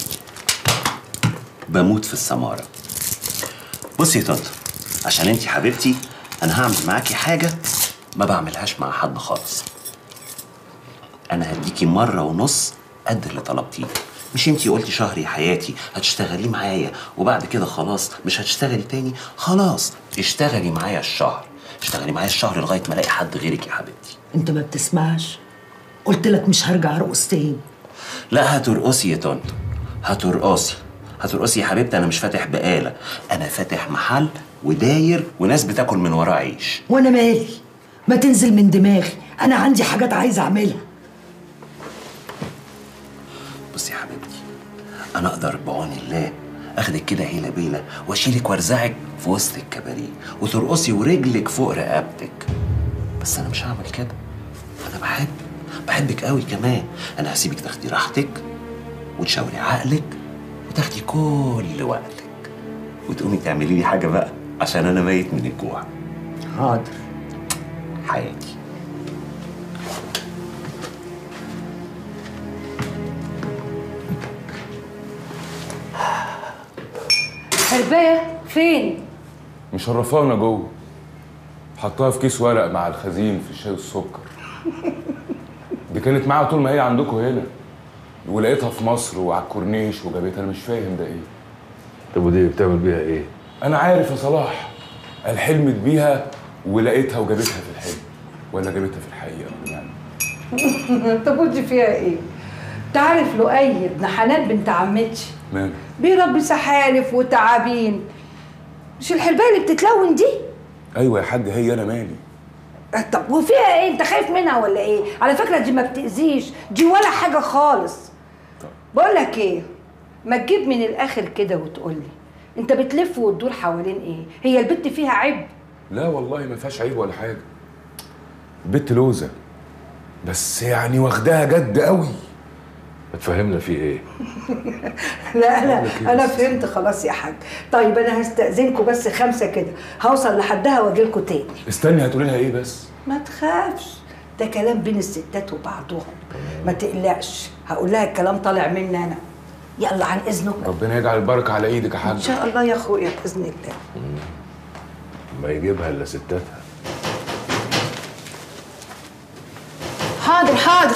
[SPEAKER 10] بموت في السمارة بصي يا طنط عشان انتي حبيبتي انا هعمل معاكي حاجة ما بعملهاش مع حد خالص انا هديكي مرة ونص قد اللي طلبتيه مش انتي قلتي شهر يا حياتي هتشتغلي معايا وبعد كده خلاص مش هتشتغلي تاني خلاص اشتغلي معايا الشهر اشتغلي معايا الشهر لغاية ما الاقي حد غيرك يا حبيبتي
[SPEAKER 4] انت ما بتسمعش قلت لك مش هرجع ارقص تاني
[SPEAKER 10] لا هترقصي يا طنط هترقصي هترقصي يا حبيبتي انا مش فاتح بقاله انا فاتح محل وداير وناس بتاكل من وراه عيش
[SPEAKER 4] وانا مالي ما تنزل من دماغي انا عندي حاجات عايزه اعملها
[SPEAKER 10] بصي يا حبيبتي انا اقدر بعون الله اخدك كده هيله بيله واشيلك وارزعك في وسط الكباريه وترقصي ورجلك فوق رقبتك بس انا مش هعمل كده انا بحب بحبك قوي كمان انا هسيبك تاخدي راحتك وتشاوري عقلك وتاخدي كل وقتك وتقومي تعملي لي حاجه بقى عشان انا ميت من الجوع
[SPEAKER 4] حاضر
[SPEAKER 10] حياتي
[SPEAKER 1] حربايه فين
[SPEAKER 5] مشرفانا جوه حطها في كيس ورق مع الخزين في الشاي والسكر دي كانت معاها طول ما هي عندكم هنا ولقيتها في مصر وعلى الكورنيش وجابتها انا مش فاهم ده ايه
[SPEAKER 26] طب ودي بتعمل بيها ايه؟
[SPEAKER 5] انا عارف يا صلاح قال حلمت بيها ولقيتها وجابتها في الحلم ولا جابتها في الحقيقه يعني
[SPEAKER 1] طب ودي فيها ايه تعرف لؤي ابن حنان بنت عمتي
[SPEAKER 5] ماله
[SPEAKER 1] بيربي سحالف وتعابين مش الحربايه اللي بتتلون دي
[SPEAKER 5] ايوه يا حاج هي انا مالي
[SPEAKER 1] طب وفيها ايه انت خايف منها ولا ايه على فكره دي ما بتاذيش دي ولا حاجه خالص بقول لك ايه ما تجيب من الاخر كده وتقول لي انت بتلف وتدور حوالين ايه هي البت فيها عيب
[SPEAKER 5] لا والله ما فيهاش عيب ولا حاجه البت لوزه بس يعني واخداها جد قوي
[SPEAKER 26] ما تفهمنا في ايه؟
[SPEAKER 1] لا انا انا فهمت خلاص يا حاج طيب انا هستاذنكم بس خمسه كده هوصل لحدها واجي لكم تاني
[SPEAKER 5] استني هتقولي لها ايه بس
[SPEAKER 1] ما تخافش ده كلام بين الستات وبعضهم ما تقلقش هقول لها الكلام طالع مني انا يلا عن اذنكم
[SPEAKER 5] ربنا يجعل البركه على ايدك يا حاج
[SPEAKER 1] ان شاء الله يا اخويا باذن الله
[SPEAKER 26] ما يجيبها الا ستاتها
[SPEAKER 2] حاضر حاضر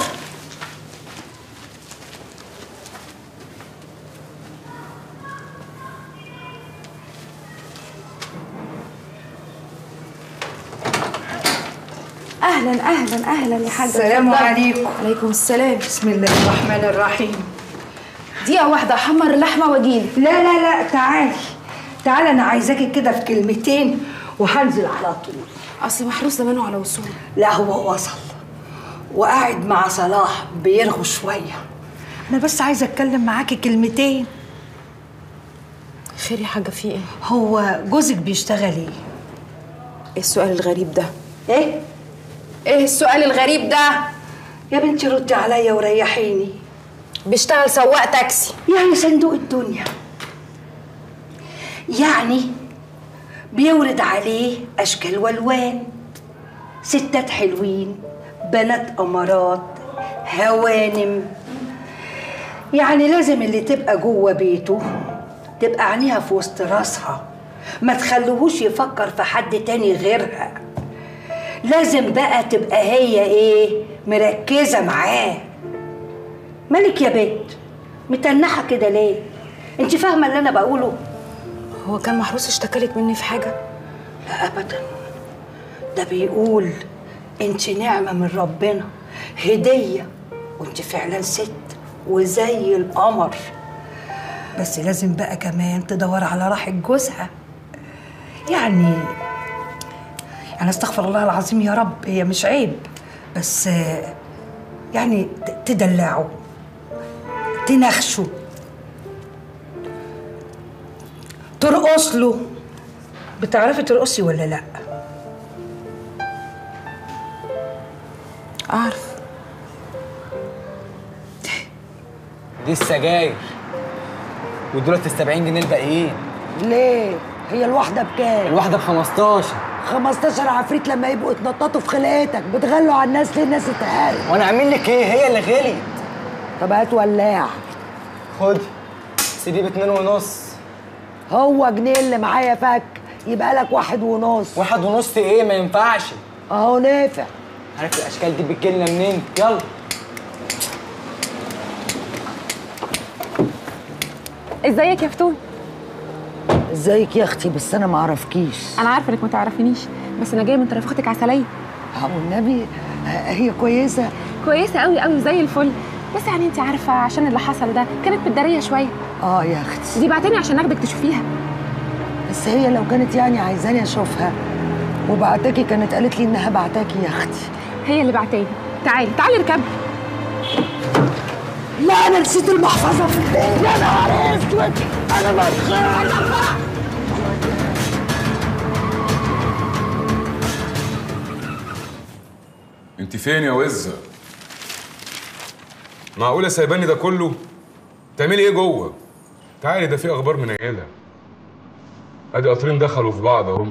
[SPEAKER 2] اهلا اهلا اهلا يا حاجه
[SPEAKER 1] السلام
[SPEAKER 2] اتفضلي.
[SPEAKER 1] عليكم.
[SPEAKER 2] عليكم السلام
[SPEAKER 1] بسم الله الرحمن الرحيم
[SPEAKER 2] دقيقه واحده احمر اللحمه واجيلك
[SPEAKER 1] لا لا لا تعالي تعالي انا عايزاكي كده في كلمتين وهنزل على طول
[SPEAKER 2] اصل محروس زمانه على وصول
[SPEAKER 1] لا هو وصل وقاعد مع صلاح بيرغوا شويه انا بس عايزه اتكلم معاكي كلمتين
[SPEAKER 2] خير يا حاجه في ايه
[SPEAKER 1] هو جوزك بيشتغل ايه
[SPEAKER 2] ايه السؤال الغريب ده
[SPEAKER 1] ايه
[SPEAKER 2] ايه السؤال الغريب ده
[SPEAKER 1] يا بنتي ردي عليا وريحيني
[SPEAKER 2] بيشتغل سواق تاكسي
[SPEAKER 1] يعني صندوق الدنيا يعني بيورد عليه اشكال والوان ستات حلوين بنات امارات هوانم يعني لازم اللي تبقى جوه بيته تبقى عينيها في وسط راسها ما تخلوهوش يفكر في حد تاني غيرها لازم بقى تبقى هي ايه مركزه معاه مالك يا بنت متنحه كده ليه انت فاهمه اللي انا بقوله
[SPEAKER 2] هو كان محروس اشتكالك مني في حاجه
[SPEAKER 1] لا ابدا ده بيقول انت نعمه من ربنا هديه وانت فعلا ست وزي القمر بس لازم بقى كمان تدور على راحه جوزها يعني يعني استغفر الله العظيم يا رب هي مش عيب بس آه، يعني ت- تدلعه تنخشه ترقص له بتعرفي ترقصي ولا لا
[SPEAKER 2] اعرف
[SPEAKER 11] دي السجاير ودولت ال 70 جنيه الباقيين
[SPEAKER 4] ليه هي الواحده بكام
[SPEAKER 20] الواحده ب 15
[SPEAKER 4] 15 عفريت لما يبقوا اتنططوا في خلقتك بتغلوا على الناس ليه الناس اتقالت
[SPEAKER 20] وانا اعمل لك ايه هي اللي غليت
[SPEAKER 4] طب هات ولاع
[SPEAKER 20] خدي سيدي باتنين ونص
[SPEAKER 4] هو جنيه اللي معايا فك يبقى لك واحد ونص
[SPEAKER 20] واحد ونص ايه ما ينفعش
[SPEAKER 4] اهو نافع
[SPEAKER 20] عارف الاشكال دي بتجيلنا منين يلا
[SPEAKER 11] ازيك يا فتون
[SPEAKER 4] ازيك يا اختي بس انا ما اعرفكيش
[SPEAKER 11] انا عارفه انك ما تعرفينيش بس انا جايه من طرف اختك عسليه
[SPEAKER 4] اه والنبي هي كويسه
[SPEAKER 11] كويسه قوي قوي زي الفل بس يعني انت عارفه عشان اللي حصل ده كانت متداريه شويه
[SPEAKER 4] اه يا اختي
[SPEAKER 11] دي بعتني عشان اخدك تشوفيها
[SPEAKER 4] بس هي لو كانت يعني عايزاني اشوفها وبعتكي كانت قالت لي انها بعتاكي يا اختي
[SPEAKER 11] هي اللي بعتاني تعالي تعالي اركبي
[SPEAKER 4] لا انا نسيت المحفظه في البيت يا نهار اسود انا مرخان
[SPEAKER 5] انت فين يا وزة؟ معقولة سايباني ده كله؟ تعملي ايه جوه؟ تعالي ده في اخبار من عيالها ادي قطرين دخلوا في بعض اهم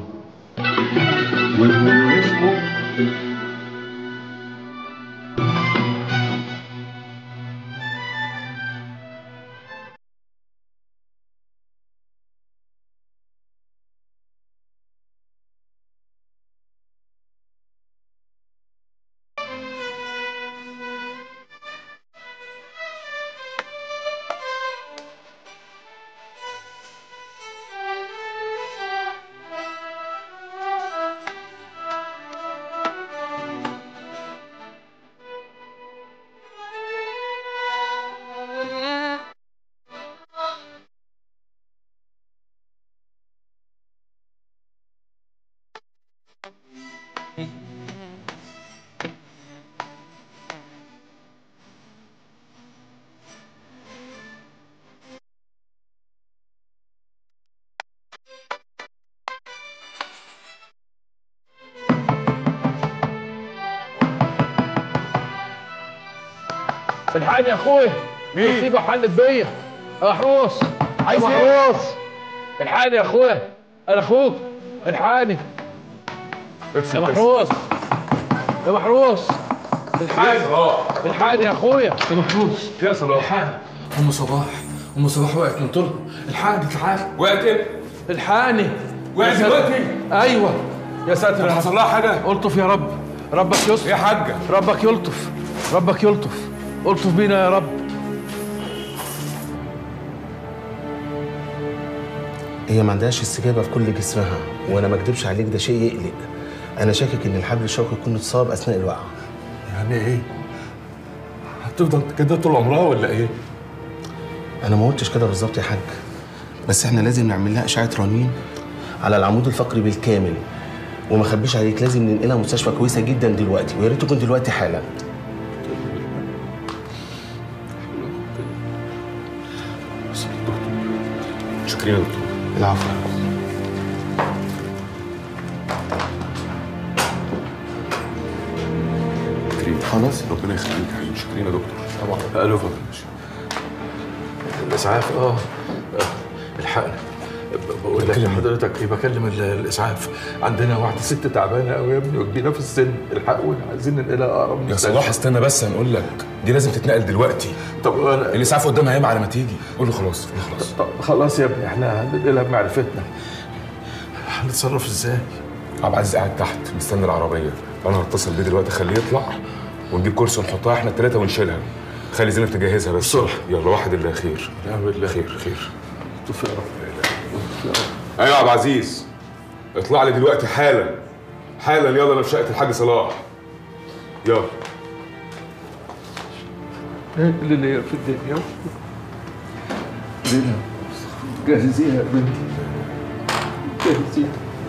[SPEAKER 13] الحقني يا اخويا مين؟ مصيبه حلت بيا يا محروس
[SPEAKER 6] عايز
[SPEAKER 13] يا
[SPEAKER 6] إيه؟
[SPEAKER 13] محروس الحقني يا اخويا انا اخوك الحقني يا محروس يا محروس الحقني الحقني يا اخويا يا محروس
[SPEAKER 5] يا صلاح
[SPEAKER 13] ام صباح ام صباح وقعت من طول الحقني تعالى
[SPEAKER 5] وقعت ايه؟
[SPEAKER 13] الحقني
[SPEAKER 5] وقعت
[SPEAKER 13] يا ساتر.
[SPEAKER 5] دلوقتي؟
[SPEAKER 13] ايوه يا ساتر
[SPEAKER 5] طب
[SPEAKER 13] يا
[SPEAKER 5] حصل
[SPEAKER 13] رب.
[SPEAKER 5] لها حاجة؟
[SPEAKER 13] الطف يا رب ربك يستر
[SPEAKER 5] يا حاجة
[SPEAKER 13] ربك يلطف ربك يلطف الطف بينا يا رب
[SPEAKER 10] هي ما عندهاش استجابه في كل جسمها وانا ما اكدبش عليك ده شيء يقلق انا شاكك ان الحبل الشوكي يكون اتصاب اثناء الوقعه
[SPEAKER 13] يعني ايه هتفضل كده طول عمرها ولا ايه
[SPEAKER 10] انا ما قلتش كده بالظبط يا حاج بس احنا لازم نعمل لها اشعه رنين على العمود الفقري بالكامل وما اخبيش عليك لازم ننقلها مستشفى كويسه جدا دلوقتي ويا ريت تكون دلوقتي حالا
[SPEAKER 5] شكرا يا دكتور
[SPEAKER 10] العفو
[SPEAKER 5] كريم خلاص ربنا يخليك يا حبيبي شكرا يا دكتور طبعا
[SPEAKER 13] الو الاسعاف اه آه، الحقنا ب- بقول لك حضرتك ايه بكلم ال- الاسعاف عندنا واحده ست تعبانه قوي يا ابني وكبيره في السن الحقونا عايزين ننقلها اقرب
[SPEAKER 5] يا
[SPEAKER 13] مستشفى.
[SPEAKER 5] صلاح استنى بس هنقول لك دي لازم تتنقل دلوقتي
[SPEAKER 13] طب انا
[SPEAKER 5] الاسعاف قدامها ياما على ما تيجي قول له خلاص قول له خلاص
[SPEAKER 13] طب خلاص يا ابني احنا هننقلها بمعرفتنا هنتصرف ازاي؟
[SPEAKER 5] عبد العزيز قاعد تحت مستني العربيه انا هتصل بيه دلوقتي اخليه يطلع ونجيب كرسي ونحطها احنا الثلاثه ونشيلها خلي زينب تجهزها بس بسرعه يلا واحد الله خير
[SPEAKER 13] يا بالله
[SPEAKER 5] خير خير
[SPEAKER 13] طف يا رب يا رب.
[SPEAKER 5] ايوه يا عبد العزيز اطلع لي دلوقتي حالا حالا يلا انا في شقه الحاج صلاح يلا
[SPEAKER 13] ايه اللي ليا في الدنيا زينب جهزيها يا بنتي جهزيها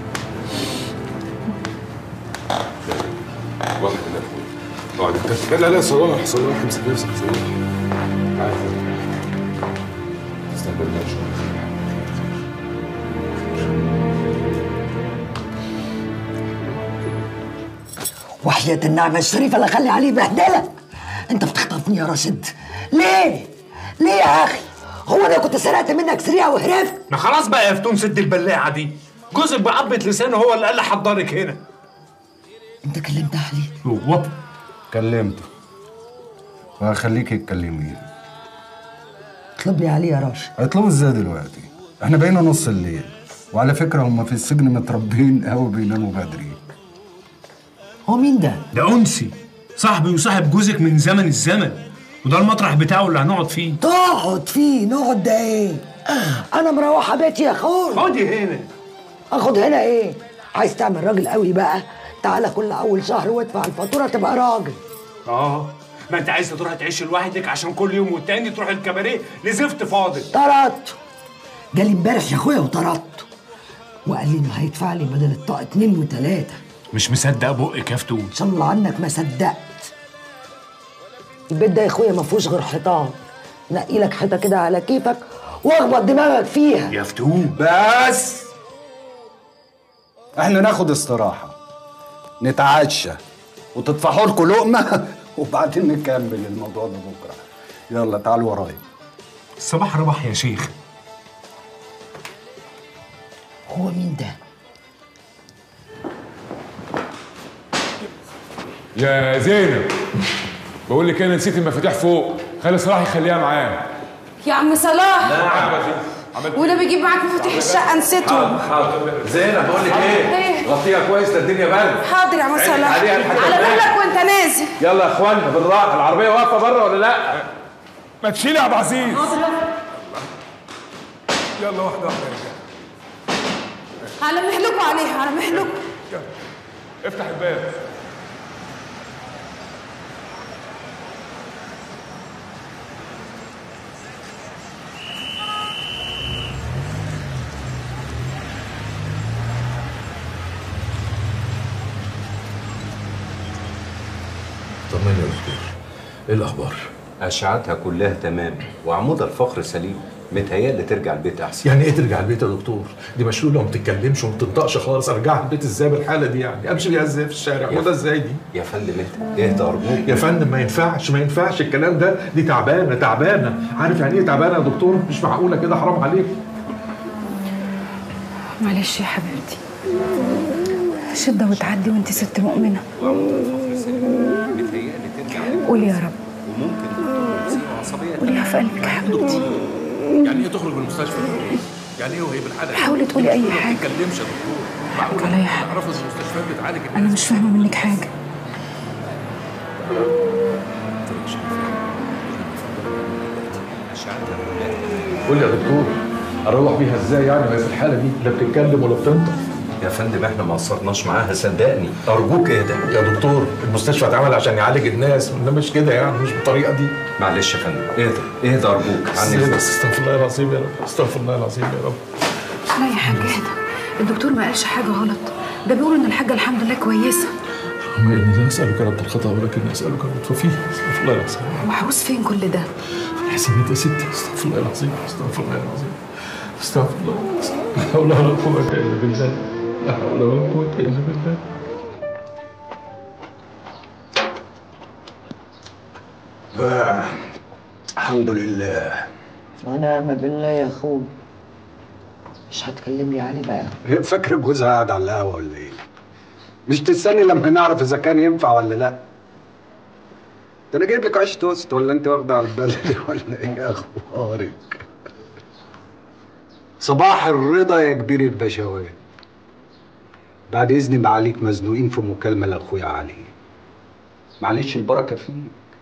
[SPEAKER 5] واحد الله اقعد انت لا لا لا صلاح صلاح امسك نفسك يا صلاح تعال استقبلنا ان شاء الله
[SPEAKER 4] وحياة النعمة الشريفة لا خلي عليه بهدلة انت بتخطفني يا راشد ليه؟ ليه يا اخي؟ هو انا كنت سرقت منك سريعه وهرفت
[SPEAKER 9] ما خلاص بقى يا فتون سد البلاعه دي جوزك بعبة لسانه هو اللي قال لي حضرك هنا
[SPEAKER 4] انت كلمت علي
[SPEAKER 9] هو
[SPEAKER 14] كلمته وهخليكي تكلميه
[SPEAKER 4] اطلب لي عليه يا راشد
[SPEAKER 14] هيطلبوا ازاي دلوقتي احنا بقينا نص الليل وعلى فكره هم في السجن متربيين قوي بيناموا بدري
[SPEAKER 4] هو مين ده
[SPEAKER 9] ده انسي صاحبي وصاحب جوزك من زمن الزمن وده المطرح بتاعه اللي هنقعد فيه
[SPEAKER 4] تقعد فيه نقعد ده ايه انا مروحه بيتي يا اخوي
[SPEAKER 9] خدي هنا
[SPEAKER 4] اخد هنا ايه عايز تعمل راجل قوي بقى تعالى كل اول شهر وادفع الفاتوره تبقى راجل
[SPEAKER 9] اه ما انت عايز تروح تعيش لوحدك عشان كل يوم والتاني تروح الكباريه لزفت فاضي
[SPEAKER 4] طردته جالي امبارح يا اخويا وطردته وقال لي انه هيدفع لي بدل الطاقه اتنين وتلاته
[SPEAKER 9] مش مصدق بقك يا فتون
[SPEAKER 4] ان شاء الله عنك ما صدقت البيت ده يا اخويا ما فيهوش غير حيطان نقي لك حيطه كده على كيفك واخبط دماغك فيها
[SPEAKER 9] يا فتون
[SPEAKER 14] بس احنا ناخد استراحه نتعشى وتطفحوا لكم لقمه وبعدين نكمل الموضوع ده بكره يلا تعالوا ورايا
[SPEAKER 9] الصباح رباح يا شيخ
[SPEAKER 4] هو مين ده
[SPEAKER 5] يا زينب بقول لك انا نسيت المفاتيح فوق خلي صلاح يخليها معاه
[SPEAKER 12] يا عم صلاح
[SPEAKER 5] عملت
[SPEAKER 12] وانا بجيب معاك مفاتيح الشقه نسيتهم
[SPEAKER 10] حاضر زينب بقول لك ايه
[SPEAKER 12] إيه؟
[SPEAKER 10] غطيها كويس ده الدنيا برد
[SPEAKER 12] حاضر يا عم
[SPEAKER 10] عينك
[SPEAKER 12] صلاح
[SPEAKER 10] عليها لحد
[SPEAKER 12] على
[SPEAKER 10] ما
[SPEAKER 12] بالك وانت نازل
[SPEAKER 10] يلا يا اخوانا بالراحه العربيه واقفه بره ولا لا
[SPEAKER 5] ما تشيل يا عبد العزيز
[SPEAKER 12] حاضر
[SPEAKER 5] يلا واحده واحده يا رجاله
[SPEAKER 12] على مهلكوا عليها على مهلكوا
[SPEAKER 5] يلا. افتح الباب
[SPEAKER 16] طمني يا دكتور ايه الاخبار
[SPEAKER 26] اشعتها كلها تمام وعمود الفقر سليم متهيألي ترجع البيت احسن
[SPEAKER 16] يعني ايه ترجع البيت يا دكتور دي مشلوله وما بتتكلمش وما بتنطقش خالص ارجعها البيت ازاي بالحاله دي يعني امشي بيها ازاي في الشارع
[SPEAKER 26] يا
[SPEAKER 16] وده ازاي دي
[SPEAKER 26] يا فندم اهدى اهدى ارجوك
[SPEAKER 16] يا فندم ما ينفعش ما ينفعش الكلام ده دي تعبانه تعبانه عارف يعني ايه تعبانه يا دكتور مش معقوله كده حرام عليك
[SPEAKER 2] معلش يا حبيبتي شدة وتعدي وانت ست مؤمنة
[SPEAKER 26] متهيألي ترجع
[SPEAKER 2] قولي يا رب
[SPEAKER 26] وممكن تكون مصيبه عصبيه
[SPEAKER 2] قوليها في قلبك يا حبيبتي
[SPEAKER 16] يعني ايه تخرج من المستشفى يعني ايه وهي بالحاله دي؟
[SPEAKER 2] حاولي تقولي أي
[SPEAKER 16] ما
[SPEAKER 2] حاجة.
[SPEAKER 16] بتتكلمش يا دكتور معقوله
[SPEAKER 2] عليا حق.
[SPEAKER 16] تعرفوا ان المستشفيات بتعالج
[SPEAKER 2] أنا مش فاهمة منك حاجة
[SPEAKER 16] قول لي يا دكتور اروح بيها ازاي يعني وهي في الحاله دي لا بتتكلم ولا بتنطق
[SPEAKER 26] يا فندم احنا ما قصرناش معاها صدقني ارجوك اهدى
[SPEAKER 16] يا دكتور المستشفى اتعمل عشان يعالج الناس ده مش كده يعني مش بالطريقه دي
[SPEAKER 26] معلش يا فندم اهدى اهدى ارجوك عني
[SPEAKER 16] بس
[SPEAKER 26] الفضل.
[SPEAKER 16] استغفر الله العظيم يا رب استغفر الله العظيم يا رب
[SPEAKER 2] لا يا حاجة اهدى الدكتور ما قالش حاجة غلط ده بيقول إن الحاجة الحمد لله كويسة
[SPEAKER 16] اللهم اني لا اسالك رد الخطا ولكن اسالك اللطف فيه استغفر الله العظيم
[SPEAKER 2] وحوس فين كل ده
[SPEAKER 16] حسنات يا ستي استغفر الله العظيم استغفر الله العظيم استغفر الله لا حول ولا قوه الا بالله لا حول ولا قوه الا بالله
[SPEAKER 4] الحمد لله ونعم بالله يا اخوي مش هتكلمني عليه بقى
[SPEAKER 14] هي فاكر جوزها قاعد على القهوه ولا ايه؟ مش تستني لما نعرف اذا كان ينفع ولا لا ده انا جايب لك عيش توست ولا انت واخده على البلد ولا ايه يا اخبارك؟ صباح الرضا يا كبير البشوات بعد اذن معاليك مزنوقين في مكالمه لاخويا علي معلش البركه فيك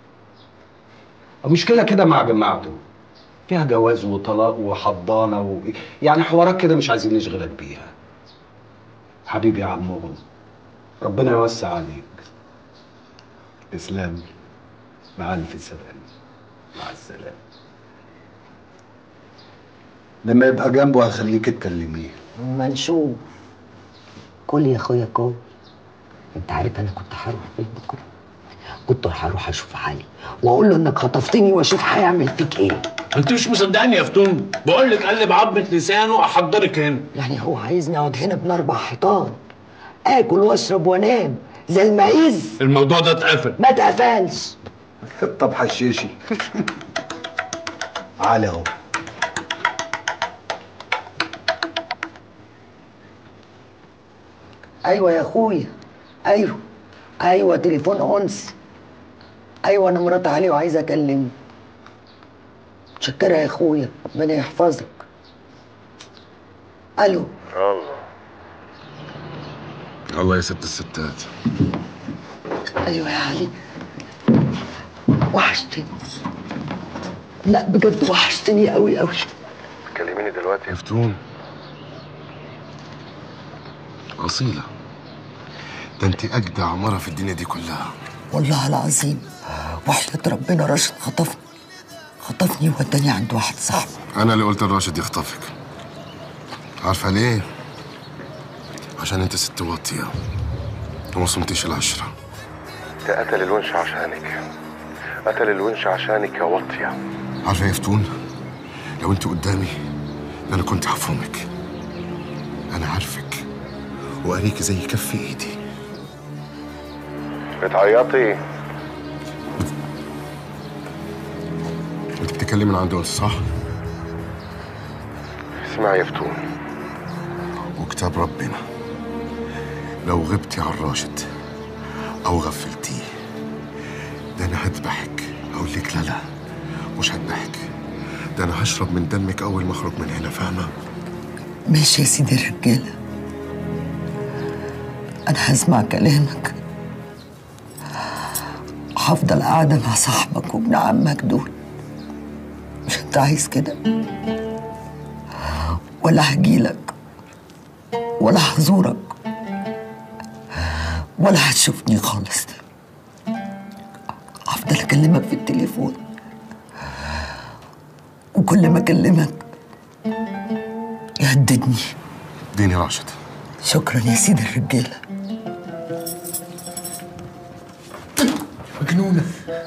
[SPEAKER 14] مشكله كده مع جماعته فيها جواز وطلاق وحضانه و... يعني حوارات كده مش عايزين نشغلك بيها حبيبي يا عمهم ربنا يوسع عليك تسلم مع الف سلامه مع السلامه لما يبقى جنبه هخليك تكلميه
[SPEAKER 4] ما نشوف كل يا اخويا كل انت عارف انا كنت هروح فين بكره كنت هروح اشوف علي واقول له انك خطفتني واشوف هيعمل فيك ايه
[SPEAKER 9] انت مش مصدقني يا فتون بقول لك قلب عظمه لسانه احضرك هنا
[SPEAKER 4] يعني هو عايزني اقعد هنا بين اربع حيطان اكل واشرب وانام زي المعيز
[SPEAKER 9] الموضوع ده اتقفل
[SPEAKER 4] ما اتقفلش
[SPEAKER 14] طب حشيشي علي اهو
[SPEAKER 4] ايوه يا اخويا ايوه ايوه تليفون انس ايوه انا مرات علي وعايزه اكلمه متشكره يا اخويا ربنا يحفظك الو
[SPEAKER 6] الله الله يا ست الستات
[SPEAKER 4] ايوه يا علي وحشتني لا بجد وحشتني قوي قوي
[SPEAKER 6] كلميني دلوقتي يا فتون أصيلة ده انت أجدع مرة في الدنيا دي كلها
[SPEAKER 4] والله العظيم وحياة ربنا راشد خطفني خطفني ووداني عند واحد صاحبي
[SPEAKER 6] أنا اللي قلت لراشد يخطفك عارفة ليه؟ عشان انت ست واطية وما صمتيش العشرة ده قتل الونش عشانك قتل الونش عشانك يا واطية عارفة يا فتون لو انت قدامي ده انا كنت هفرمك انا عارفك وقاريكي زي كف ايدي بتعيطي انت بتتكلمي من عند انس صح؟ اسمعي يا فتون وكتاب ربنا لو غبتي عن راشد او غفلتيه ده انا هذبحك اقول لك لا لا مش هذبحك ده انا هشرب من دمك اول ما اخرج من هنا فاهمه
[SPEAKER 4] ماشي يا سيدي الرجالة أنا هسمع كلامك هفضل قاعدة مع صاحبك وابن عمك دول مش أنت عايز كده ولا هجيلك ولا هزورك ولا هتشوفني خالص هفضل أكلمك في التليفون وكل ما أكلمك يهددني
[SPEAKER 6] اديني راشد
[SPEAKER 4] شكرا يا سيدي الرجالة
[SPEAKER 9] مجنونة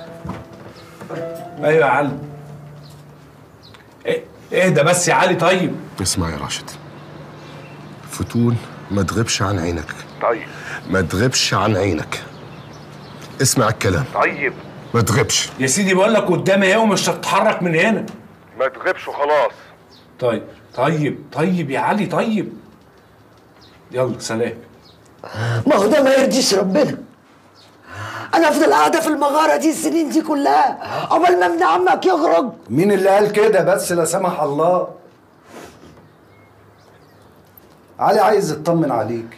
[SPEAKER 9] ايوه يا علي ايه اهدى بس يا علي طيب
[SPEAKER 6] اسمع يا راشد فتون ما تغيبش عن عينك
[SPEAKER 9] طيب
[SPEAKER 6] ما تغيبش عن عينك اسمع الكلام
[SPEAKER 9] طيب
[SPEAKER 6] ما تغيبش
[SPEAKER 9] يا سيدي بقول لك قدامي اهي ومش هتتحرك من هنا
[SPEAKER 6] ما تغيبش وخلاص
[SPEAKER 9] طيب طيب طيب يا علي طيب يلا سلام
[SPEAKER 4] ما هو ده ما يرضيش ربنا انا افضل قاعده في المغاره دي السنين دي كلها عقبال ما ابن عمك يخرج
[SPEAKER 14] مين اللي قال كده بس لا سمح الله علي عايز يطمن عليكي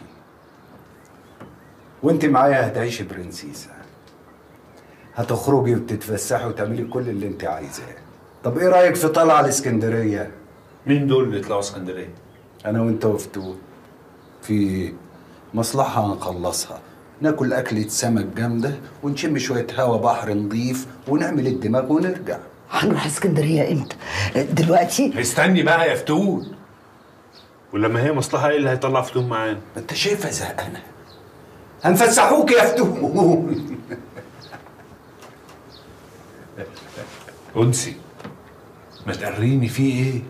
[SPEAKER 14] وانت معايا هتعيشي برنسيسة هتخرجي وتتفسحي وتعملي كل اللي انت عايزاه طب ايه رايك في طلعه الاسكندريه
[SPEAKER 9] مين دول اللي يطلعوا اسكندريه
[SPEAKER 14] انا وانت وفتون في مصلحه هنخلصها ناكل أكلة سمك جامدة ونشم شوية هوا بحر نضيف ونعمل الدماغ ونرجع
[SPEAKER 4] هنروح اسكندريه امتى دلوقتي
[SPEAKER 9] استني بقى يا فتون ولما هي مصلحة ايه اللي هيطلع فتون معانا؟
[SPEAKER 14] انت شايفها زهقانة هنفسحوك يا فتون
[SPEAKER 9] انسي ما تقريني فيه ايه؟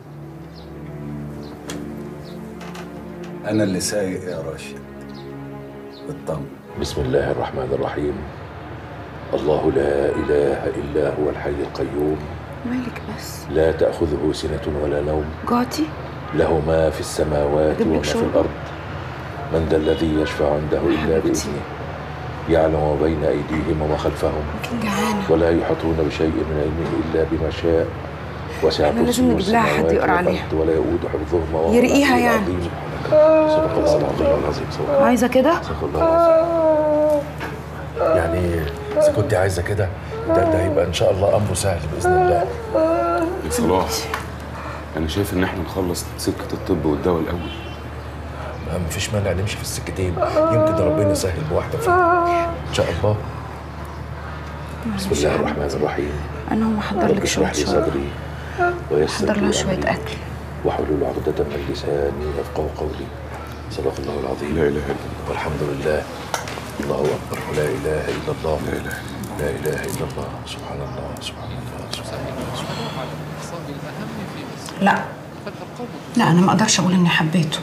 [SPEAKER 14] انا اللي سايق يا راشد اطمن
[SPEAKER 16] بسم الله الرحمن الرحيم الله لا إله إلا هو الحي القيوم
[SPEAKER 2] مالك بس
[SPEAKER 16] لا تأخذه سنة ولا نوم
[SPEAKER 2] جعتي
[SPEAKER 16] له ما في السماوات
[SPEAKER 2] أجيب لك
[SPEAKER 16] وما في
[SPEAKER 2] شوربة؟
[SPEAKER 16] الأرض من ذا الذي يشفع عنده إلا بإذنه يعلم ما بين أيديهم وما خلفهم
[SPEAKER 2] جعانه
[SPEAKER 16] ولا يحيطون بشيء من علمه إلا بما شاء وسع
[SPEAKER 2] إحنا لازم
[SPEAKER 16] كرسيه
[SPEAKER 2] نجيب لها حد
[SPEAKER 16] السماوات
[SPEAKER 2] يقرا
[SPEAKER 16] والأرض
[SPEAKER 2] عليها.
[SPEAKER 16] ولا يؤود حفظهما وهو
[SPEAKER 2] يرقيها
[SPEAKER 16] العلي
[SPEAKER 2] يعني.
[SPEAKER 16] العظيم. صدق الله العظيم العظيم صدق
[SPEAKER 2] عايزه كده
[SPEAKER 16] صدق الله العظيم يعني إذا كنت عايزة كده ده ده هيبقى إن شاء الله أمره سهل بإذن الله
[SPEAKER 5] يا صلاح انا شايف ان احنا نخلص سكه الطب والدواء الاول
[SPEAKER 16] ما مفيش مانع نمشي في السكتين يمكن ربنا يسهل بواحدة فيهم إن شاء الله بسم الله الرحمن الرحيم
[SPEAKER 2] انا هقوم احضر
[SPEAKER 16] رب
[SPEAKER 2] لك شويه
[SPEAKER 16] اشرح لي
[SPEAKER 2] شوربه
[SPEAKER 16] صدري ويسر
[SPEAKER 2] احضر لها
[SPEAKER 16] لي
[SPEAKER 2] شويه
[SPEAKER 16] أمري
[SPEAKER 2] اكل
[SPEAKER 16] واحلل عقدة من لساني يفقه قولي صدق الله العظيم لا إله إلا الله والحمد لله الله أكبر ولا إله إلا الله لا إله لا إله إلا الله سبحان الله سبحان الله سبحان الله سبحان الله
[SPEAKER 2] لا لا انا ما اقدرش اقول اني حبيته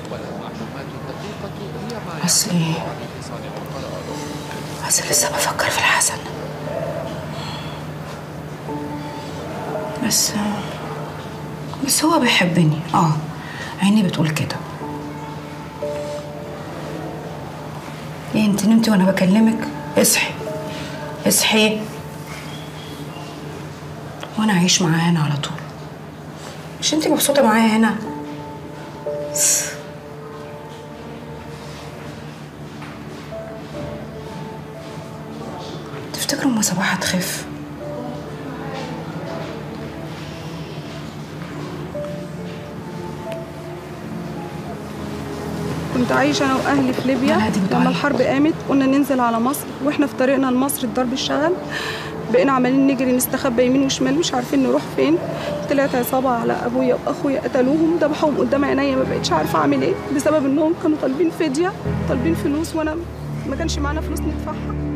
[SPEAKER 2] بس ايه بس لسه بفكر في الحسن بس بس هو بيحبني اه عيني بتقول كده انت نمتي وانا بكلمك اصحي اصحي وانا اعيش معاه هنا على طول مش انت مبسوطه معايا هنا تفتكروا اما صباح هتخف
[SPEAKER 3] كنت عايشة أنا وأهلي في ليبيا لما الحرب قامت قلنا ننزل على مصر وإحنا في طريقنا لمصر الضرب اشتغل بقينا عمالين نجري نستخبى يمين وشمال مش عارفين نروح فين طلعت عصابة على أبويا وأخويا قتلوهم ذبحوهم قدام عينيا ما بقتش عارفة أعمل إيه بسبب إنهم كانوا طالبين فدية طالبين فلوس وأنا ما كانش معانا فلوس ندفعها